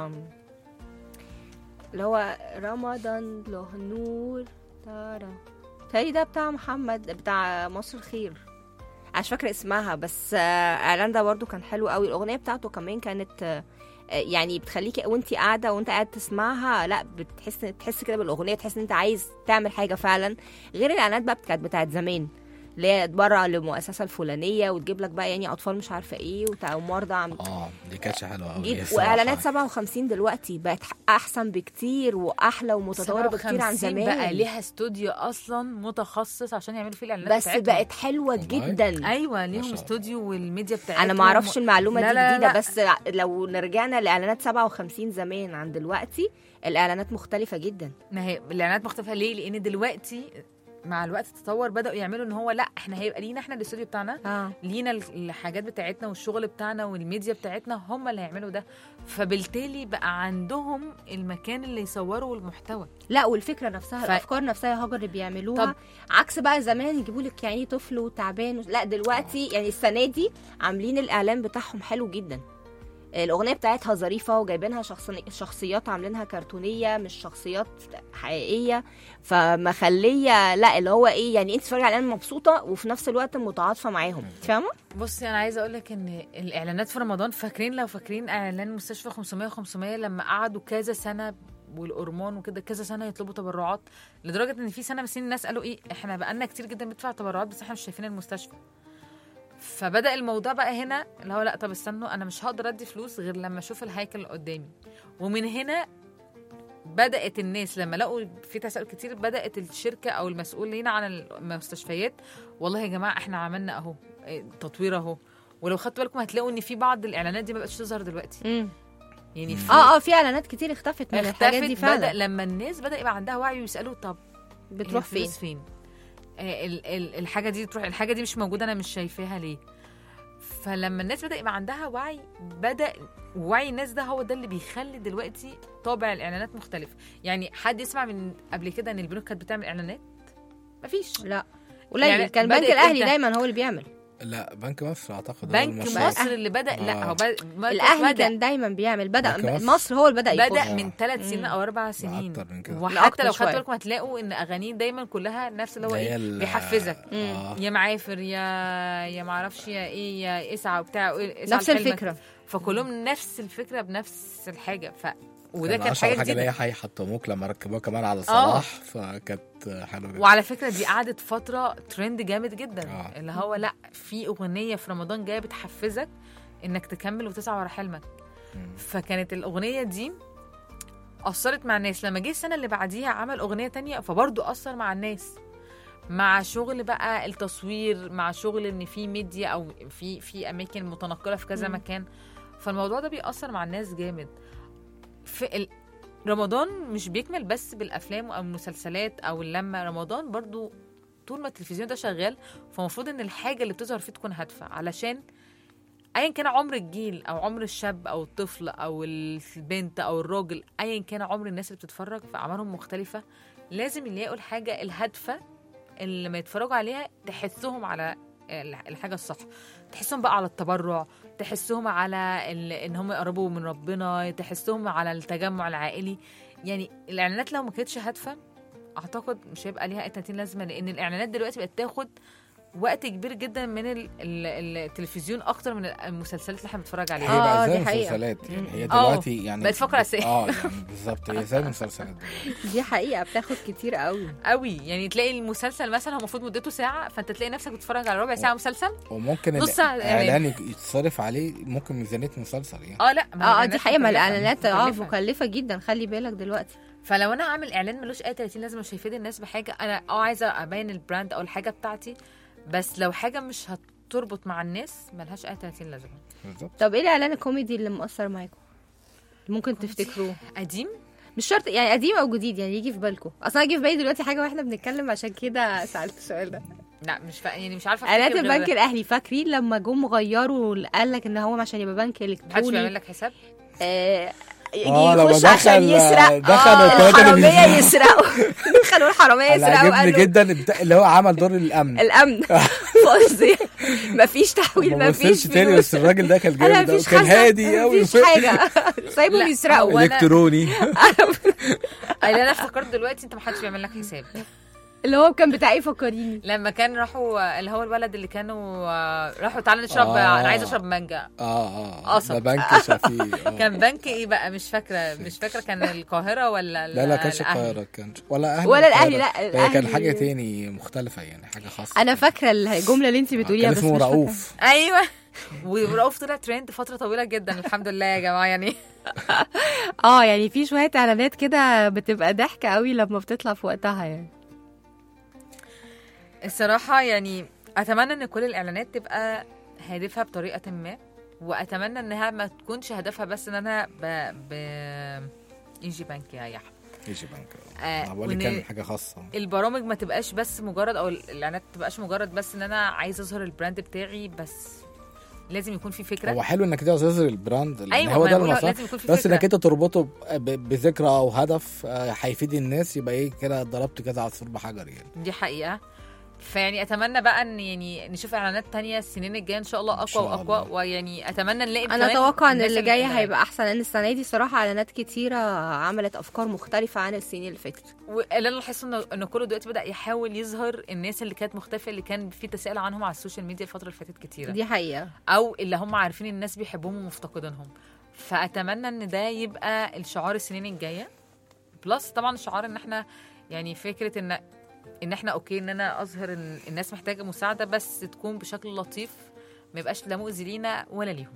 اللي هو رمضان له نور تارا تهيألي ده بتاع محمد بتاع مصر الخير أنا مش فاكره اسمها بس آه، اعلان ده برضو كان حلو قوي الاغنيه بتاعته كمان كانت آه، يعني بتخليكي وانت قاعده وانت قاعد تسمعها لا بتحس تحس كده بالاغنيه تحس ان انت عايز تعمل حاجه فعلا غير الاعلانات بقى كانت بتاعت زمان اللي هي تبرع للمؤسسه الفلانيه وتجيب لك بقى يعني اطفال مش عارفه ايه وتع- ومرضى عم اه دي كانتش حلوه قوي جيب واعلانات 57 دلوقتي بقت احسن بكتير واحلى ومتطوره بكتير عن 57 زمان بقى ليها استوديو اصلا متخصص عشان يعملوا فيه الاعلانات بس بتاعتهم. بقت حلوه جدا ايوه ليهم استوديو والميديا بتاعتهم انا ما اعرفش المعلومه لا دي لا جديده لا. بس لو رجعنا لاعلانات 57 زمان عن دلوقتي الاعلانات مختلفه جدا ما هي الاعلانات مختلفه ليه لان دلوقتي مع الوقت تطور بداوا يعملوا ان هو لا احنا هيبقى لينا احنا الاستوديو بتاعنا آه. لينا ال- الحاجات بتاعتنا والشغل بتاعنا والميديا بتاعتنا هم اللي هيعملوا ده فبالتالي بقى عندهم المكان اللي يصوروا المحتوى لا والفكره نفسها ف- الافكار نفسها يا هاجر اللي بيعملوها طب- عكس بقى زمان يجيبوا لك يعني طفل وتعبان لا دلوقتي يعني السنه دي عاملين الاعلان بتاعهم حلو جدا الاغنيه بتاعتها ظريفه وجايبينها شخصي... شخصيات عاملينها كرتونيه مش شخصيات حقيقيه فمخليه لا اللي هو ايه يعني انت تتفرجي على الاعلان مبسوطه وفي نفس الوقت متعاطفه معاهم فاهمه بصي انا عايزه اقول لك ان الاعلانات في رمضان فاكرين لو فاكرين اعلان مستشفى 500 500 لما قعدوا كذا سنه والهرمون وكده كذا سنه يطلبوا تبرعات لدرجه ان في سنه من السنين الناس قالوا ايه احنا بقالنا كتير جدا بندفع تبرعات بس احنا مش شايفين المستشفى فبدا الموضوع بقى هنا اللي هو لا طب استنوا انا مش هقدر ادي فلوس غير لما اشوف الهيكل اللي قدامي ومن هنا بدات الناس لما لقوا في تساؤل كتير بدات الشركه او المسؤولين عن المستشفيات والله يا جماعه احنا عملنا اهو إيه، تطوير اهو ولو خدتوا بالكم هتلاقوا ان في بعض الاعلانات دي ما بقتش تظهر دلوقتي يعني في اه اه في اعلانات كتير اختفت من الحاجات دي اختفت بدأ فعلا لما الناس بدا يبقى عندها وعي ويسالوا طب بتروح هي الفلوس فين آه ال- ال- الحاجه دي تروح الحاجه دي مش موجوده انا مش شايفاها ليه فلما الناس بدا يبقى عندها وعي بدا وعي الناس ده هو ده اللي بيخلي دلوقتي طابع الاعلانات مختلف يعني حد يسمع من قبل كده ان البنوك كانت بتعمل اعلانات مفيش لا قليل كان البنك بدأت الاهلي إمتى؟ دايما هو اللي بيعمل لا بنك مصر اعتقد هو بنك المشروع. مصر اللي بدا لا آه. هو بد... ما- الاهلي بدأ. كان دايما بيعمل بدا بنك مصر. مصر هو اللي بدا يخش. بدا من ثلاث سنين او اربع سنين أكتر من كده. لا، وحتى أكتر لو خدتوا شوية. بالكم هتلاقوا ان اغانيه دايما كلها نفس اللي هو اللي هي ايه ال- بيحفزك آه. يا معافر يا يا معرفش يا ايه يا اسعى وبتاع إيه، اسعى نفس لحلمك. الفكرة. فكلهم نفس الفكره بنفس الحاجه ف وده كان كان اشهر حاجه حاجه اللي هي جديده هيحطموك لما ركبوها كمان على آه. صلاح فكانت حلوه جدا وعلى فكره دي قعدت فتره ترند جامد جدا آه. اللي هو لا في اغنيه في رمضان جايه بتحفزك انك تكمل وتسعى ورا حلمك فكانت الاغنيه دي اثرت مع الناس لما جه السنه اللي بعديها عمل اغنيه تانية فبرضه اثر مع الناس مع شغل بقى التصوير مع شغل ان في ميديا او في في اماكن متنقله في كذا مم. مكان فالموضوع ده بيأثر مع الناس جامد في ال... رمضان مش بيكمل بس بالافلام او المسلسلات او اللمه رمضان برضو طول ما التلفزيون ده شغال فالمفروض ان الحاجه اللي بتظهر فيه تكون هادفه علشان ايا كان عمر الجيل او عمر الشاب او الطفل او البنت او الراجل ايا كان عمر الناس اللي بتتفرج في اعمارهم مختلفه لازم يلاقوا الحاجه الهادفه اللي لما يتفرجوا عليها تحسهم على ال- الحاجه الصح تحسهم بقى على التبرع تحسهم على ال- ان هم يقربوا من ربنا تحسهم على التجمع العائلي يعني الاعلانات لو ما كانتش هادفه اعتقد مش هيبقى ليها اي 30 لازمه لان الاعلانات دلوقتي بقت تاخد وقت كبير جدا من ال- ال- التلفزيون اكتر من المسلسلات اللي احنا بنتفرج عليها هي بقى زي المسلسلات يعني هي آه، دلوقتي يعني بقت فقره اساسيه اه يعني بالظبط هي زي المسلسلات دي حقيقه بتاخد كتير قوي قوي يعني تلاقي المسلسل مثلا هو المفروض مدته ساعه فانت تلاقي نفسك بتتفرج على ربع ساعه مسلسل وممكن نص ساعة الاعلان يتصرف عليه ممكن ميزانيه مسلسل يعني اه لا ما اه اه الإعلانات دي حقيقه ما مكلفة. الاعلانات اه مكلفة. مكلفه جدا خلي بالك دلوقتي فلو انا عامل اعلان ملوش اي 30 لازمه مش هيفيد الناس بحاجه انا اه عايزه ابين البراند او الحاجه بتاعتي بس لو حاجه مش هتربط مع الناس ملهاش اي 30 لازمه بالظبط طب ايه الاعلان الكوميدي اللي مؤثر معاكم ممكن تفتكروه قديم مش شرط يعني قديم او جديد يعني يجي في بالكم اصلا يجي في بالي دلوقتي حاجه واحنا بنتكلم عشان كده سالت السؤال ده لا مش فا... يعني مش عارفه اعلانات أفتكر غير البنك ده. الاهلي فاكرين لما جم غيروا قال لك ان هو عشان يبقى بنك محدش الكتروني بيعمل لك حساب آه يجي آه، لما يخش عشان دخل- يسرق دخل آه التلاتة اللي الحراميه بيسرقوا. يسرقوا دخلوا الحراميه انا يسرقوا عجبني قالوا جدا البتاع- اللي هو عمل دور الامن الامن فظيع مفيش تحويل ما مفيش مثلش تاني بس الراجل ده كان انا جامد أوي، مفيش كان حاجه هادي قوي مفيش حاجه سايبهم لا، يسرقوا هو أنا- الكتروني اللي انا افتكرت دلوقتي انت محدش بيعمل لك حساب اللي هو كان بتاع ايه فكريني لما كان راحوا اللي هو الولد اللي كانوا آه، راحوا تعالى نشرب آه. انا عايز اشرب مانجا اه اه قصب. ده بنك شفيق آه. كان بنك ايه بقى مش فاكره مش فاكره كان القاهره ولا لا لا كانش الأهلي؟ القاهرة كان ولا اهلي ولا الأهلي، القاهرة. لا، هي كان الأهلي- حاجة تاني مختلفة يعني حاجة خاصة انا فاكره الجمله اللي انت بتقوليها كان بس اسمه مش فاكرة. رؤوف ايوه ورؤوف طلع ترند فتره طويله جدا الحمد لله يا جماعه يعني اه يعني في شويه اعلانات كده بتبقى ضحكه قوي لما بتطلع في وقتها يعني الصراحه يعني اتمنى ان كل الاعلانات تبقى هادفها بطريقه ما واتمنى انها ما تكونش هدفها بس ان انا ب ب ايجي بنك يا يحيى ايجي بنك آه، انا بقول لك وإن كان حاجة خاصة البرامج ما تبقاش بس مجرد او الاعلانات ما تبقاش مجرد بس ان انا عايزه اظهر البراند بتاعي بس لازم يكون في فكره هو حلو انك كده تظهر البراند لأن أيوة، هو ما ده بقول المصلحة لازم يكون في بس فكرة. انك انت تربطه ب- ب- بذكرى او هدف آه، هيفيد الناس يبقى ايه كده ضربت كذا عصفور بحجر يعني دي حقيقه فيعني اتمنى بقى ان يعني نشوف اعلانات تانية السنين الجايه ان شاء الله اقوى شاء واقوى ويعني اتمنى نلاقي انا كمان اتوقع ان الناس اللي جاي اللي- هيبقى احسن لان السنه دي صراحه اعلانات كتيره عملت افكار مختلفه عن السنين اللي فاتت واللي انا لاحظت انه ان كله دلوقتي بدا يحاول يظهر الناس اللي كانت مختفيه اللي كان في تساؤل عنهم على السوشيال ميديا الفتره اللي فاتت كتيره دي حقيقه او اللي هم عارفين الناس بيحبوهم ومفتقدينهم فاتمنى ان ده يبقى الشعار السنين الجايه بلس طبعا الشعار ان احنا يعني فكره ان ان احنا اوكي ان انا اظهر ان الناس محتاجه مساعده بس تكون بشكل لطيف ما يبقاش لا مؤذي لينا ولا ليهم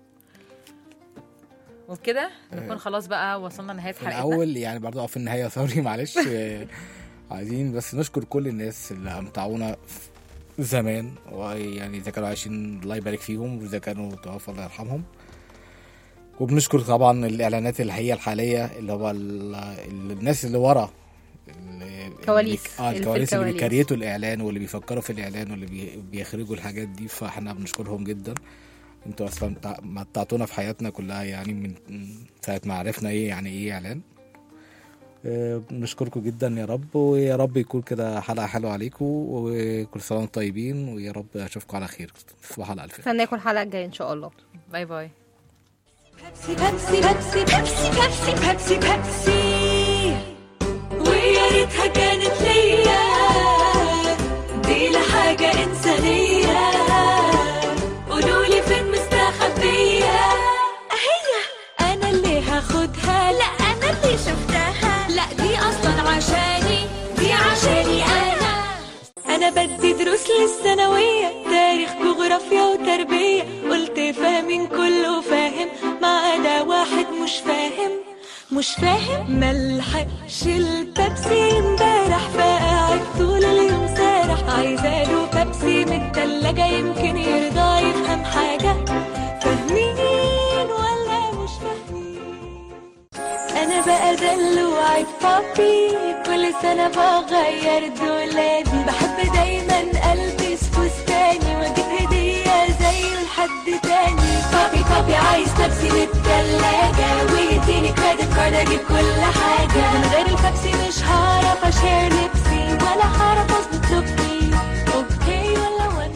وبكده نكون خلاص بقى وصلنا لنهايه في حلقتنا الاول يعني برضه أو في النهايه سوري معلش آه، عايزين بس نشكر كل الناس اللي امتعونا في زمان ويعني اذا كانوا عايشين الله يبارك فيهم واذا كانوا توفوا الله يرحمهم وبنشكر طبعا الاعلانات اللي هي الحاليه اللي هو ال- ال- الناس اللي ورا ال- كواليس، اه اللي في الكواليس اللي الكواليس. بيكريتوا الاعلان واللي بيفكروا في الاعلان واللي بي- بيخرجوا الحاجات دي فاحنا بنشكرهم جدا انتوا اصلا متع- متعتونا في حياتنا كلها يعني من من ساعه ما عرفنا ايه يعني ايه اعلان آه، بنشكركم جدا يا رب ويا رب يكون كده حلقه حلوه عليكم وكل سنه وانتم طيبين ويا رب اشوفكم على خير تصبحوا على الف خير استناكم الحلقه الجايه ان شاء الله باي باي بيبسي بيبسي بيبسي بيبسي بيبسي بيبسي ويا ريتها كانت ليا دي لحاجة إنسانية قولولي فين مستخبية هي أنا اللي هاخدها لا أنا اللي شفتها لا دي أصلا عشاني دي عشاني أنا أنا بدي دروس للثانوية تاريخ جغرافيا وتربية قلت فاهمين كله فاهم ما عدا واحد مش فاهم مش فاهم ملحقش البيبسي امبارح فقاعد طول اليوم سارح عايزة له بيبسي من التلاجة يمكن يرضى يفهم حاجة فاهمين ولا مش فاهمين انا بقى دلوعة بابي كل سنة بغير دولابي بحب دايما البس فستاني واجيب هدية زي لحد تاني بابي بابي عايز بيبسي من التلاجة ويديني كريدت كارد اجيب كل حاجة من غير البيبسي مش هعرف اشير لبسي ولا هعرف اظبط لوكي اوكي ولا وان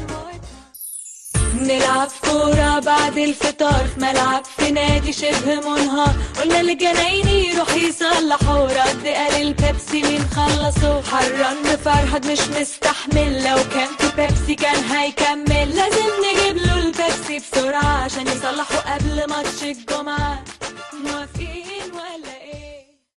نلعب كورة بعد الفطار في ملعب في نادي شبه منهار قلنا للجنايني يروح يصلحوا رد قال البيبسي مين خلصوا حران بفرهد مش مستحمل لو كان في بيبسي كان هيكمل لازم نجيب له البيبسي بسرعة عشان يصلحوا قبل ماتش الجمعة